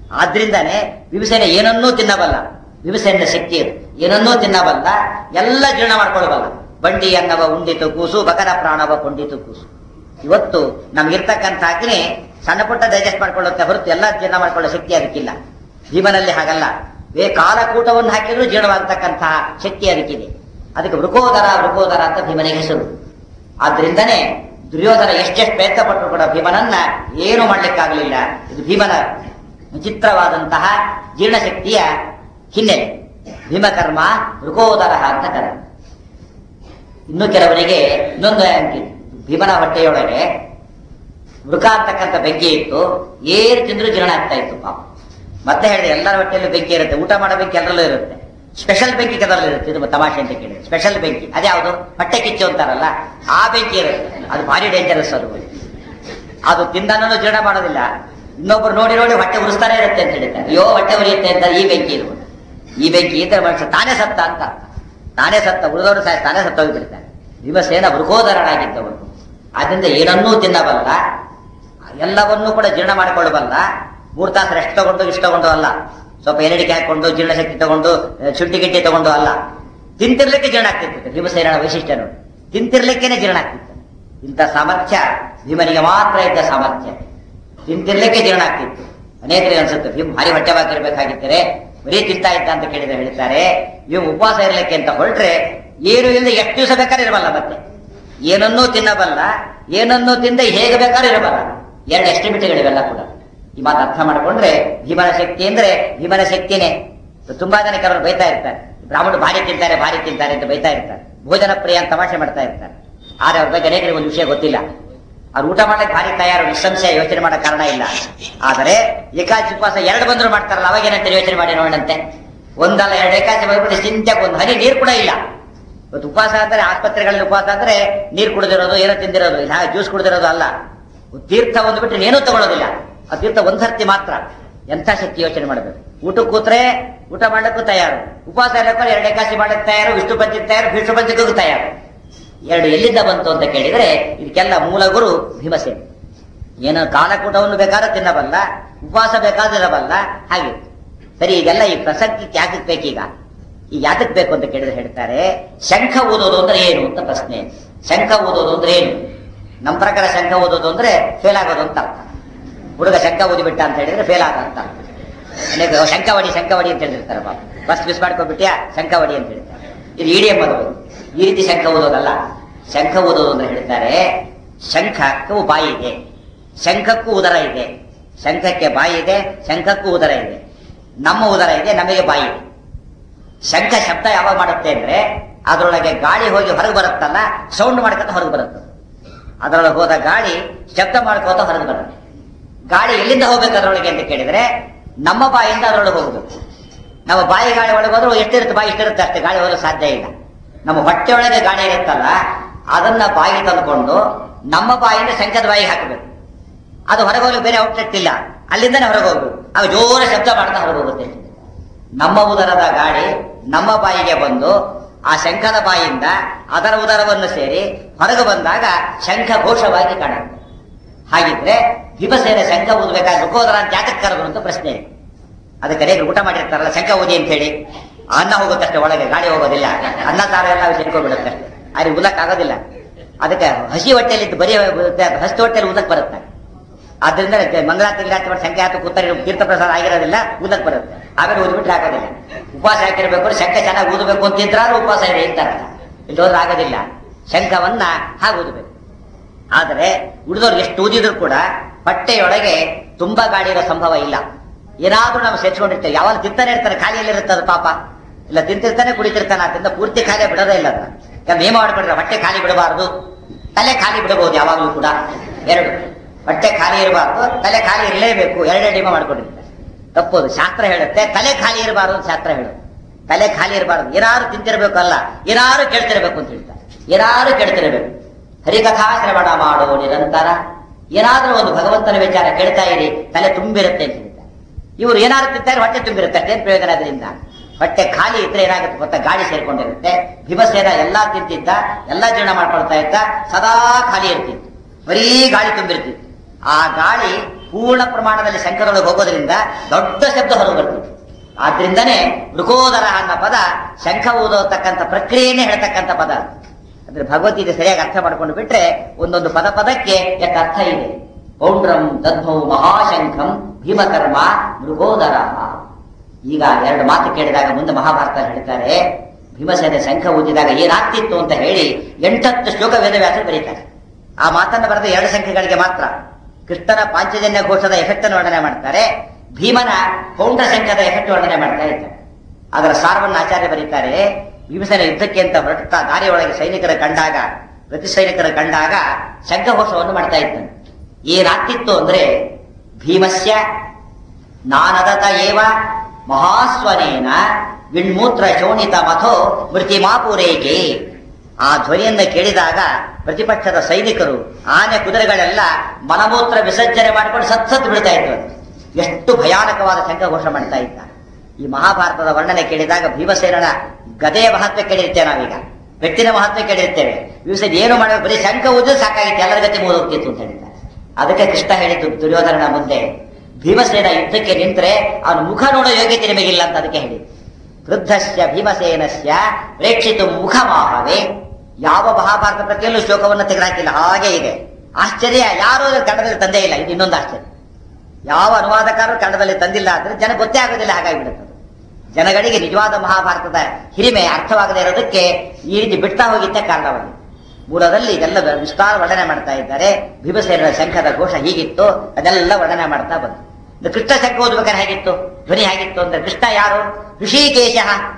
ಆದ್ರಿಂದಾನೆ ವಿಭೀಷಣ ಏನನ್ನೂ ತಿನ್ನಬಲ್ಲ ವಿಭೀಷಣ ಶಕ್ತಿ ಅದು ಏನನ್ನೂ ತಿನ್ನಬಲ್ಲ ಎಲ್ಲ ಜೀರ್ಣ ಮಾಡ್ಕೊಳ್ಬಲ್ಲ ಬಂಡಿ ಅನ್ನವ ಉಂಡಿತು ಕೂಸು ಬಕರ ಪ್ರಾಣವ ಕೊಂಡಿತು ಕೂಸು ಇವತ್ತು ನಮ್ಗಿರ್ತಕ್ಕಂಥ ಅಗ್ನಿ ಸಣ್ಣ ಪುಟ್ಟ ಡೈಜೆಸ್ಟ್ ಮಾಡ್ಕೊಳ್ಳುತ್ತೆ ಹೊರತು ಎಲ್ಲ ಜೀರ್ಣ ಮಾಡ್ಕೊಳ್ಳೋ ಶಕ್ತಿ ಅದಕ್ಕಿಲ್ಲ ಭೀಮನಲ್ಲಿ ಹಾಗಲ್ಲ ವೇ ಕಾಲಕೂಟವನ್ನು ಹಾಕಿದ್ರು ಜೀರ್ಣವಾಗತಕ್ಕಂತಹ ಶಕ್ತಿ ಅದಕ್ಕಿದೆ ಅದಕ್ಕೆ ವೃಕೋದರ ವೃಕೋದರ ಅಂತ ಭೀಮನಿಗೆ ಹೆಸರು ಆದ್ರಿಂದನೇ ದುರ್ಯೋಧನ ಎಷ್ಟೆಷ್ಟು ಪ್ರಯತ್ನ ಪಟ್ಟರು ಕೂಡ ಭೀಮನನ್ನ ಏನು ಮಾಡ್ಲಿಕ್ಕಾಗಲಿಲ್ಲ ಇದು ಭೀಮನ ವಿಚಿತ್ರವಾದಂತಹ ಜೀರ್ಣಶಕ್ತಿಯ ಹಿನ್ನೆಲೆ ಭೀಮಕರ್ಮ ವೃಕೋದರ ಅಂತ ಕರ ಇನ್ನು ಕೆಲವರಿಗೆ ಇನ್ನೊಂದು ಅಂಕಿ ಭೀಮನ ಹೊಟ್ಟೆಯೊಳಗೆ ವೃಕ ಅಂತಕ್ಕಂಥ ಬೆಂಕಿ ಇತ್ತು ಏನು ತಿಂದ್ರು ಜೀರ್ಣ ಆಗ್ತಾ ಇತ್ತು ಪಾಪ ಮತ್ತೆ ಹೇಳಿದೆ ಎಲ್ಲರ ಹೊಟ್ಟೆಯಲ್ಲೂ ಬೆಂಕಿ ಇರುತ್ತೆ ಊಟ ಮಾಡೋ ಬೆಂಕಿ ಎಲ್ಲರಲ್ಲೂ ಇರುತ್ತೆ ಸ್ಪೆಷಲ್ ಬೆಂಕಿ ಕೆಲರಲ್ಲಿ ಇರುತ್ತೆ ಇದು ತಮಾಷೆ ಅಂತ ಕೇಳಿದ್ರೆ ಸ್ಪೆಷಲ್ ಬೆಂಕಿ ಅದ್ಯಾವುದು ಹೊಟ್ಟೆ ಕಿಚ್ಚು ಅಂತಾರಲ್ಲ ಆ ಬೆಂಕಿ ಇರುತ್ತೆ ಅದು ಭಾರಿ ಡೇಂಜರಸ್ ಅದು ಅದು ತಿಂದನೂ ಜೀರ್ಣ ಮಾಡೋದಿಲ್ಲ ಇನ್ನೊಬ್ರು ನೋಡಿ ನೋಡಿ ಹೊಟ್ಟೆ ಉರಿಸ್ತಾನೆ ಇರುತ್ತೆ ಅಂತ ಹೇಳ್ತಾರೆ ಅಯ್ಯೋ ಹೊಟ್ಟೆ ಉರಿಯುತ್ತೆ ಅಂತ ಈ ಬೆಂಕಿ ಇದು ಈ ಬೆಂಕಿ ಇದ್ರೆ ಮನುಷ್ಯ ತಾನೇ ಸತ್ತ ಅಂತ ಅರ್ಥ. ತಾನೇ ಸತ್ತ ಉಳಿದವರು ಸಹ ತಾನೇ ಸತ್ತೋಗ್ಬಿಡ್ತಾನೆ ಭೀಮಸೇನ ವೃಕೋದರನಾಗಿದ್ದವನು ಆದ್ರಿಂದ ಏನನ್ನೂ ತಿನ್ನಬಲ್ಲ ಎಲ್ಲವನ್ನೂ ಕೂಡ ಜೀರ್ಣ ಮಾಡಿಕೊಳ್ಳಬಲ್ಲ ಮೂರ್ ತಾಸು ರೆಸ್ಟ್ ತಗೊಂಡು ಇಷ್ಟ ತಗೊಂಡು ಅಲ್ಲ ಸ್ವಲ್ಪ ಎನಡಿಕೆ ಹಾಕೊಂಡು ಜೀರ್ಣಶಕ್ತಿ ತಗೊಂಡು ಅಹ್, ಶುಂಠಿ ಗಿಟ್ಟಿ ತಗೊಂಡು ಅಲ್ಲ ತಿಂತಿರ್ಲಿಕ್ಕೆ ಜೀರ್ಣ ಆಗ್ತಿರ್ತದೆ ಭೀಮಸೇನ ವೈಶಿಷ್ಟ್ಯ ನೋಡಿ ತಿಂತಿರ್ಲಿಕ್ಕೇನೆ ಜೀರ್ಣ ಆಗ್ತಿತ್ತು ಇಂಥ ಸಾಮರ್ಥ್ಯ ಭೀಮನಿಗೆ ಮಾತ್ರ ಇದ್ದ ಸಾಮರ್ಥ್ಯ ತಿಂತಿರ್ಲಿಕ್ಕೆ ಜೀರ್ಣ ಆಗ್ತಿತ್ತು ಅನೇಕರಿಗೆ ಅನ್ಸುತ್ತೆ ಭೀಮ್ ಭಾರಿ ಹೊಟ್ಟೆವಾಗಿರ್ಬೇಕಾಗಿದ್ದರೆ ಬರೀ ತಿಂತಾ ಇದ್ದ ಅಂತ ಕೇಳಿದ್ರೆ ಹೇಳ್ತಾರೆ ನೀವು ಉಪವಾಸ ಇರ್ಲಿಕ್ಕೆ ಅಂತ ಹೊರಟ್ರೆ ಏನು ಇಲ್ಲದೆ ಎಷ್ಟು ದಿವಸ ಬೇಕಾದ್ರೆ ಇರಬಲ್ಲ ಮತ್ತೆ ಏನನ್ನೂ ತಿನ್ನಬಲ್ಲ ಏನನ್ನೂ ತಿಂದ ಹೇಗೆ ಬೇಕಾದ್ರೂ ಇರಬಲ್ಲ ಎರಡು ಎಸ್ಟಿಮೇಟ್ಗಳಿವೆಲ್ಲ ಕೂಡ ಈ ಮಾತು ಅರ್ಥ ಮಾಡ್ಕೊಂಡ್ರೆ ಭೀಮನ ಶಕ್ತಿ ಅಂದ್ರೆ ಭೀಮನ ಶಕ್ತಿನೇ ತುಂಬಾ ಜನ ಕೆಲವರು ಬೈತಾ ಇರ್ತಾರೆ ಬ್ರಾಹ್ಮಣರು ಭಾರಿ ತಿಂತಾರೆ ಭಾರಿ ತಿಂತಾರೆ ಅಂತ ಬೈತಾ ಇರ್ತಾರೆ ಭೋಜನ ಪ್ರಿಯ ಅಂತ ತಮಾಷೆ ಮಾಡ್ತಾ ಇರ್ತಾರೆ ಆದ್ರೆ ಅವ್ರ ಬಗ್ಗೆ ಅನೇಕರಿಗೆ ಒಂದು ವಿಷಯ ಗೊತ್ತಿಲ್ಲ ಅವ್ರು ಊಟ ಮಾಡಕ್ಕೆ ಭಾರಿ ತಯಾರು ನಿಸ್ಸಂಶಯ ಯೋಚನೆ ಮಾಡೋ ಕಾರಣ ಇಲ್ಲ ಆದರೆ ಏಕಾದಶಿ ಉಪವಾಸ ಎರಡು ಬಂದ್ರು ಮಾಡ್ತಾರಲ್ಲ ಅವಾಗ ಏನಂತ ಯೋಚನೆ ಮಾಡಿ ನೋಡಂತೆ ಒಂದಲ್ಲ ಎರಡು ಏಕಾದಶಿ ಬಂದ್ಬಿಟ್ಟು ಚಿಂತೆಗೆ ಒಂದು ಹನಿ ನೀರು ಕೂಡ ಇಲ್ಲ ಇವತ್ತು ಉಪವಾಸ ಅಂದ್ರೆ ಆಸ್ಪತ್ರೆಗಳಲ್ಲಿ ಉಪವಾಸ ಅಂದ್ರೆ ನೀರು ಕುಡಿದಿರೋದು ಏನೋ ತಿಂದಿರೋದು ಇಲ್ಲ ಜ್ಯೂಸ್ ಕುಡಿದಿರೋದು ಅಲ್ಲ ತೀರ್ಥ ಒಂದು ಬಿಟ್ಟರೆ ಏನೂ ತಗೊಳ್ಳೋದಿಲ್ಲ ಆ ತೀರ್ಥ ಒಂದ್ ಸರ್ತಿ ಮಾತ್ರ ಎಂಥ ಶಕ್ತಿ ಯೋಚನೆ ಮಾಡಬೇಕು ಊಟಕ್ಕೆ ಕೂತ್ರೆ ಊಟ ಮಾಡಕ್ಕೂ ತಯಾರು ಉಪವಾಸ ಇರಕ್ಕೂ ಎರಡು ಏಕಾದಶಿ ಮಾಡಕ್ಕೆ ತಯಾರು ವಿಷ್ಣು ಪಂಚಕ ತಯಾರು ವಿಷ್ಣು ಪಂಚಕಕ್ಕೂ ತಯಾರು ಎರಡು ಎಲ್ಲಿಂದ ಬಂತು ಅಂತ ಕೇಳಿದ್ರೆ ಇದಕ್ಕೆಲ್ಲ ಮೂಲ ಗುರು ಭೀಮಸೇನ ಏನು ಕಾಲಕೂಟವನ್ನು ಬೇಕಾದ್ರೆ ತಿನ್ನಬಲ್ಲ ಉಪವಾಸ ಬೇಕಾದ್ರೆ ಇರಬಲ್ಲ ಹಾಗೆ ಸರಿ ಈಗೆಲ್ಲ ಈ ಪ್ರಸಕ್ತಿಗೆ ಯಾಕೆ ಬೇಕೀಗ ಈ ಯಾತಕ್ ಬೇಕು ಅಂತ ಕೇಳಿದ್ರೆ ಹೇಳ್ತಾರೆ ಶಂಖ ಓದೋದು ಅಂದ್ರೆ ಏನು ಅಂತ ಪ್ರಶ್ನೆ ಶಂಖ ಓದೋದು ಅಂದ್ರೆ ಏನು ನಮ್ಮ ಪ್ರಕಾರ ಶಂಖ ಓದೋದು ಅಂದ್ರೆ ಫೇಲ್ ಆಗೋದು ಅಂತ ಅರ್ಥ ಹುಡುಗ ಶಂಖ ಓದಿಬಿಟ್ಟ ಅಂತ ಹೇಳಿದ್ರೆ ಫೇಲ್ ಆಗ ಅಂತ ಅನೇಕ ಶಂಖವಡಿ ಶಂಖವಡಿ ಅಂತ ಹೇಳಿರ್ತಾರೆ ಪಾಪ ಬಸ್ ಮಿಸ್ ಮಾಡ್ಕೊಂಡ್ಬಿಟ್ಯಾ ಶಂಖವಡಿ ಅಂತ ಹೇಳ್ತಾರೆ ಇದು ಇಡಿಎಂ ಅದು ಈ ರೀತಿ ಶಂಖ ಓದೋದಲ್ಲ ಶಂಖ ಓದೋದು ಅಂದ್ರೆ ಹೇಳ್ತಾರೆ ಶಂಖಕ್ಕೂ ಬಾಯಿ ಇದೆ ಶಂಖಕ್ಕೂ ಉದರ ಇದೆ ಶಂಖಕ್ಕೆ ಬಾಯಿ ಇದೆ ಶಂಖಕ್ಕೂ ಉದರ ಇದೆ ನಮ್ಮ ಉದರ ಇದೆ ನಮಗೆ ಬಾಯಿ ಇದೆ ಶಂಖ ಶಬ್ದ ಯಾವಾಗ ಮಾಡುತ್ತೆ ಅಂದ್ರೆ ಅದರೊಳಗೆ ಗಾಳಿ ಹೋಗಿ ಹೊರಗೆ ಬರುತ್ತಲ್ಲ ಸೌಂಡ್ ಮಾಡ್ಕೊತ ಹೊರಗೆ ಬರುತ್ತೆ ಅದರೊಳಗೆ ಹೋದ ಗಾಳಿ ಶಬ್ದ ಮಾಡ್ಕೋತ ಹೊರಗೆ ಬರುತ್ತೆ ಗಾಳಿ ಎಲ್ಲಿಂದ ಹೋಗ್ಬೇಕು ಅದರೊಳಗೆ ಅಂತ ಕೇಳಿದ್ರೆ ನಮ್ಮ ಬಾಯಿಂದ ಅದರೊಳಗೆ ಹೋಗ್ಬೇಕು ನಮ್ಮ ಬಾಯಿ ಗಾಳಿ ಒಳಗೆ ಹೋದ್ರೆ ಎಷ್ಟಿರುತ್ತೆ ಬಾಯಿ ಇಷ್ಟಿರುತ್ತೆ ಅಷ್ಟೇ ಗಾಳಿ ಹೋದ್ರೆ ಸಾಧ್ಯ ಇಲ್ಲ ನಮ್ಮ ಹೊಟ್ಟೆ ಒಳಗೆ ಗಾಳಿ ಇರುತ್ತಲ್ಲ ಅದನ್ನ ಬಾಯಿಗೆ ತಂದುಕೊಂಡು ನಮ್ಮ ಬಾಯಿಂದ ಶಂಖದ ಬಾಯಿಗೆ ಹಾಕಬೇಕು ಅದು ಹೊರಗೆ ಹೋಗ್ಲಿಕ್ಕೆ ಬೇರೆ ಔಟ್ಲೆಟ್ ಇಲ್ಲ ಅಲ್ಲಿಂದನೇ ಹೊರಗೆ ಹೋಗ್ಬೇಕು ಆಗ ಜೋರ ಶಬ್ದ ಮಾಡ್ತಾ ಹೊರಗೆ ಹೋಗುತ್ತೆ ನಮ್ಮ ಉದರದ ಗಾಳಿ ನಮ್ಮ ಬಾಯಿಗೆ ಬಂದು ಆ ಶಂಖದ ಬಾಯಿಂದ ಅದರ ಉದರವನ್ನು ಸೇರಿ ಹೊರಗೆ ಬಂದಾಗ ಶಂಖ ಘೋಷವಾಗಿ ಕಾಣುತ್ತೆ ಹಾಗಿದ್ರೆ ಭೀಮಸೇನ ಶಂಖ ಓದಬೇಕಾದ್ರೆ ರುಕೋದರ ಅಂತ ಯಾತಕ್ಕೆ ಕರೆದ್ರು ಅಂತ ಪ್ರಶ್ನೆ ಇದೆ ಅದಕ್ಕೆ ಅನೇಕ ಊಟ ಮಾಡಿರ್ತಾರಲ್ಲ ಶಂಖ ಓದಿ ಅಂತ ಹೇಳಿ ಅನ್ನ ಹೋಗುತ್ತಷ್ಟೇ ಒಳಗೆ ಗಾಳಿ ಹೋಗೋದಿಲ್ಲ ಅನ್ನ ಸಾರ ಎಲ್ಲ ಸೇರ್ಕೊಂಡ್ಬಿಡುತ್ತೆ ಅಲ್ಲಿ ಉದಕ್ ಆಗೋದಿಲ್ಲ ಅದಕ್ಕೆ ಹಸಿ ಹೊಟ್ಟೆಯಲ್ಲಿ ಇದ್ದು ಬರೀ ಹಸಿ ಹೊಟ್ಟೆಯಲ್ಲಿ ಉದಕ್ ಬರುತ್ತೆ ಆದ್ರಿಂದ ಮಂಗಳಾರತಿ ಗಿರಾತಿ ಮಾಡಿ ಸಂಖ್ಯೆ ಹಾಕಿ ಕೂತಾರೆ ತೀರ್ಥ ಪ್ರಸಾದ ಆಗಿರೋದಿಲ್ಲ ಊದಕ್ ಬರುತ್ತೆ ಆಮೇಲೆ ಓದ್ಬಿಟ್ರೆ ಆಗೋದಿಲ್ಲ ಉಪವಾಸ ಹಾಕಿರ್ಬೇಕು ಶಂಖ ಚೆನ್ನಾಗಿ ಊದಬೇಕು ಅಂತಿದ್ರಾದ್ರೂ ಉಪವಾಸ ಇದೆ ಇರ್ತಾರಲ್ಲ ಇಲ್ಲಿ ಹೋದ್ರೆ ಆಗೋದಿಲ್ಲ ಶಂಖವನ್ನ ಹಾಗೆ ಊದಬೇಕು ಆದರೆ ಉಳಿದವ್ರು ಎಷ್ಟು ಊದಿದ್ರು ಕೂಡ ಹೊಟ್ಟೆಯೊಳಗೆ ತುಂಬಾ ಗಾಳಿ ಇರೋ ಸಂಭವ ಇಲ್ಲ ಏನಾದ್ರೂ ನಾವು ಸೇರ್ಸ್ಕೊಂಡಿರ್ತೇವೆ ಯಾವಾಗ ತಿಂತಾನೆ ಇರ್ತಾರೆ ಖಾಲಿಯಲ್ಲಿ ಇರುತ್ತದೆ ಪಾಪ ಇಲ್ಲ ತಿಂತಿರ್ತಾನೆ ಕುಡಿತಿರ್ತಾನೆ ಅದರಿಂದ ಪೂರ್ತಿ ಖಾಲಿ ಬಿಡೋದೇ ಇಲ್ಲ ಅದನ್ನ ಯಾಕಂದ್ರೆ ನೇಮ ಮಾಡ್ಬಿಟ್ರೆ ಹೊಟ್ಟೆ ಖಾಲಿ ಬಿಡಬಾರದು ತಲೆ ಖಾಲಿ ಬಿಡಬಹುದು ಯಾವಾಗಲೂ ಕೂಡ ಎರಡು ಹೊಟ್ಟೆ ಖಾಲಿ ಇರಬಾರ್ದು ತಲೆ ಖಾಲಿ ಇರಲೇಬೇಕು ಎರಡೇ ನೇಮ ಮಾಡ್ಕೊಂಡಿರ್ತಾರೆ ತಪ್ಪೋದು ಶಾಸ್ತ್ರ ಹೇಳುತ್ತೆ ತಲೆ ಖಾಲಿ ಇರಬಾರ್ದು ಅಂತ ಶಾಸ್ತ್ರ ಹೇಳುತ್ತೆ ತಲೆ ಖಾಲಿ ಇರಬಾರ್ದು ಏನಾರು ತಿಂತಿರ್ಬೇಕು ಅಲ್ಲ ಏನಾರು ಕೇಳ್ತಿರ್ಬೇಕು ಅಂತ ಹೇಳ್ತಾರೆ ಏನಾರು ಕೇಳ್ತಿರ್ಬೇಕು ಹರಿಕಥಾ ಶ್ರವಣ ಮಾಡೋ ನಿರಂತರ ಏನಾದ್ರೂ ಒಂದು ಭಗವಂತನ ವಿಚಾರ ಕೇಳ್ತಾ ಇರಿ ತಲೆ ತುಂಬಿರುತ್ತೆ ಅಂತ ಹೇಳ್ತಾರೆ ಇವರು ಏನಾದ್ರು ತಿಂತಾರೆ ಹೊಟ್ಟೆ ತುಂಬಿರುತ್ತೆ ಅಷ್ಟೇನ್ ಪ್ರಯೋಜನ ಅದರಿಂದ ಹೊಟ್ಟೆ ಖಾಲಿ ಇದ್ರೆ ಏನಾಗುತ್ತೆ ಗೊತ್ತಾ ಗಾಳಿ ಸೇರ್ಕೊಂಡಿರುತ್ತೆ ಭೀಮಸೇನ ಎಲ್ಲಾ ತಿಂತಿದ್ದ ಎಲ್ಲಾ ಜೀರ್ಣ ಮಾಡ್ಕೊಳ್ತಾ ಇದ್ದ ಸದಾ ಖಾಲಿ ಇರ್ತಿತ್ತು ಬರೀ ಗಾಳಿ ತುಂಬಿರ್ತಿತ್ತು ಆ ಗಾಳಿ ಪೂರ್ಣ ಪ್ರಮಾಣದಲ್ಲಿ ಶಂಕರೊಳಗೆ ಹೋಗೋದ್ರಿಂದ ದೊಡ್ಡ ಶಬ್ದ ಹೊರಗೆ ಬರ್ತದೆ ಆದ್ರಿಂದನೇ ಮೃಗೋದರ ಅನ್ನೋ ಪದ ಶಂಖ ಊದತಕ್ಕಂಥ ಪ್ರಕ್ರಿಯೆನೇ ಹೇಳ್ತಕ್ಕಂಥ ಪದ ಅಂದ್ರೆ ಭಗವದ್ಗೀತೆ ಸರಿಯಾಗಿ ಅರ್ಥ ಮಾಡ್ಕೊಂಡು ಬಿಟ್ರೆ ಒಂದೊಂದು ಪದ ಪದಕ್ಕೆ ಎಷ್ಟು ಅರ್ಥ ಇದೆ ಪೌಂಡ್ರಂ ದದ್ಮೌ ಮಹಾಶಂಖಂ ಭೀಮಕರ್ಮ ಮೃಗೋದರ ಈಗ ಎರಡು ಮಾತು ಕೇಳಿದಾಗ ಮುಂದೆ ಮಹಾಭಾರತ ಹೇಳ್ತಾರೆ ಭೀಮಸೇನ ಶಂಖ ಊದಿದಾಗ ಏನಾಗ್ತಿತ್ತು ಅಂತ ಹೇಳಿ ಎಂಟತ್ತು ಶ್ಲೋಕ ವೇದವ್ಯಾಸರು ಬರೀತಾರೆ ಆ ಮಾತನ್ನು ಬರೆದ ಎರಡು ಸಂಖ್ಯೆಗಳಿಗೆ ಮಾತ್ರ ಕೃಷ್ಣನ ಪಾಂಚಜನ್ಯ ಘೋಷದ ಎಫೆಕ್ಟ್ ಅನ್ನು ವರ್ಣನೆ ಮಾಡ್ತಾರೆ ಭೀಮನ ಪೌಂಡ್ರ ಶಂಖದ ಎಫೆಕ್ಟ್ ವರ್ಣನೆ ಮಾಡ್ತಾ ಇದ್ದಾರೆ ಅದರ ಸಾರವನ್ನು ಆಚಾರ್ಯ ಬರೀತಾರೆ ಭೀಮಸೇನ ಯುದ್ಧಕ್ಕೆ ಅಂತ ಹೊರಟ ದಾರಿಯೊಳಗೆ ಸೈನಿಕರ ಕಂಡಾಗ ಪ್ರತಿ ಸೈನಿಕರ ಕಂಡಾಗ ಶಂಖಘೋಷವನ್ನು ಮಾಡ್ತಾ ಇದ್ದಾನೆ ಏನಾಗ್ತಿತ್ತು ಅಂದ್ರೆ ಭೀಮಸ್ಯ ನಾನದತ ಏವ ಮಹಾಸ್ವನೇನ ವಿಣ್ಮೂತ್ರ ಶೋಣಿತ ಮಥೋ ಮೃತಿಮಾಪುರೇಕೆ ಆ ಧ್ವನಿಯನ್ನ ಕೇಳಿದಾಗ ಪ್ರತಿಪಕ್ಷದ ಸೈನಿಕರು ಆನೆ ಕುದುರೆಗಳೆಲ್ಲ ಮಲಮೂತ್ರ ವಿಸರ್ಜನೆ ಮಾಡಿಕೊಂಡು ಸತ್ ಸತ್ ಬಿಡ್ತಾ ಇದ್ರು ಎಷ್ಟು ಭಯಾನಕವಾದ ಶಂಖಘೋಷ ಮಾಡ್ತಾ ಇದ್ದ ಈ ಮಹಾಭಾರತದ ವರ್ಣನೆ ಕೇಳಿದಾಗ ಭೀಮಸೇನನ ಗದೆಯ ಮಹತ್ವ ಕೇಳಿರ್ತೇವೆ ನಾವೀಗ ವ್ಯಕ್ತಿನ ಮಹತ್ವ ಕೇಳಿರ್ತೇವೆ ಭೀಮಸೇನ ಏನು ಮಾಡಬೇಕು ಬರೀ ಶಂಖ ಊದು ಸಾಕಾಗಿತ್ತು ಎಲ್ಲರ ಗತಿ ಮುಗಿದೋಗ್ತಿತ್ತು ಅಂತ ಹೇಳಿದ್ದಾರೆ ಅದಕ್ಕೆ ಕೃಷ್ಣ ಹೇಳಿದ್ದು ದುರ್ಯೋಧನನ ಮುಂದೆ ಭೀಮಸೇನ ಯುದ್ಧಕ್ಕೆ ನಿಂತ್ರೆ ಅವನ ಮುಖ ನೋಡೋ ಯೋಗ್ಯತೆ ನಿಮಗಿಲ್ಲ ಅಂತ ಅದಕ್ಕೆ ಹೇಳಿ ವೃದ್ಧಸ್ಯ ಭೀಮಸೇನಸ್ಯ ಪ್ರೇಕ್ಷಿತು ಮುಖಮಾಹವೇ ಯಾವ ಮಹಾಭಾರತ ಪ್ರತಿಯಲ್ಲೂ ಶ್ಲೋಕವನ್ನು ತೆಗೆದಾಕಿಲ್ಲ ಹಾಗೆ ಇದೆ ಆಶ್ಚರ್ಯ ಯಾರು ಅದನ್ನ ಕನ್ನಡದಲ್ಲಿ ತಂದೇ ಇಲ್ಲ ಇದು ಇನ್ನೊಂದು ಆಶ್ಚರ್ಯ ಯಾವ ಅನುವಾದಕಾರರು ಕನ್ನಡದಲ್ಲಿ ತಂದಿಲ್ಲ ಅಂದ್ರೆ ಜನ ಗೊತ್ತೇ ಆಗೋದಿಲ್ಲ ಹಾಗಾಗಿಬಿಡುತ್ತದೆ ಜನಗಳಿಗೆ ನಿಜವಾದ ಮಹಾಭಾರತದ ಹಿರಿಮೆ ಅರ್ಥವಾಗದೇ ಇರೋದಕ್ಕೆ ಈ ರೀತಿ ಬಿಡ್ತಾ ಹೋಗಿದ್ದ ಕಾರಣವಾಗಿ ಮೂಲದಲ್ಲಿ ಇದೆಲ್ಲ ವಿಸ್ತಾರ ವರ್ಣನೆ ಮಾಡ್ತಾ ಇದ್ದಾರೆ ಭೀಮಸೇನ ಶಂಖದ ಘೋಷ ಹೀಗಿತ್ತು ಅದೆಲ್ಲ ವರ್ಣನೆ ಮಾಡ್ತಾ ಬಂತು ಇನ್ನು ಕೃಷ್ಣ ಶಂಖ ಓದ್ಬೇಕಾದ್ರೆ ಹೇಗಿತ್ತು ಧ್ವನಿ ಹೇಗಿತ್ತು ಅಂದ್ರೆ ಕೃಷ್ಣ ಯಾರು ಋಷಿಕೇಶ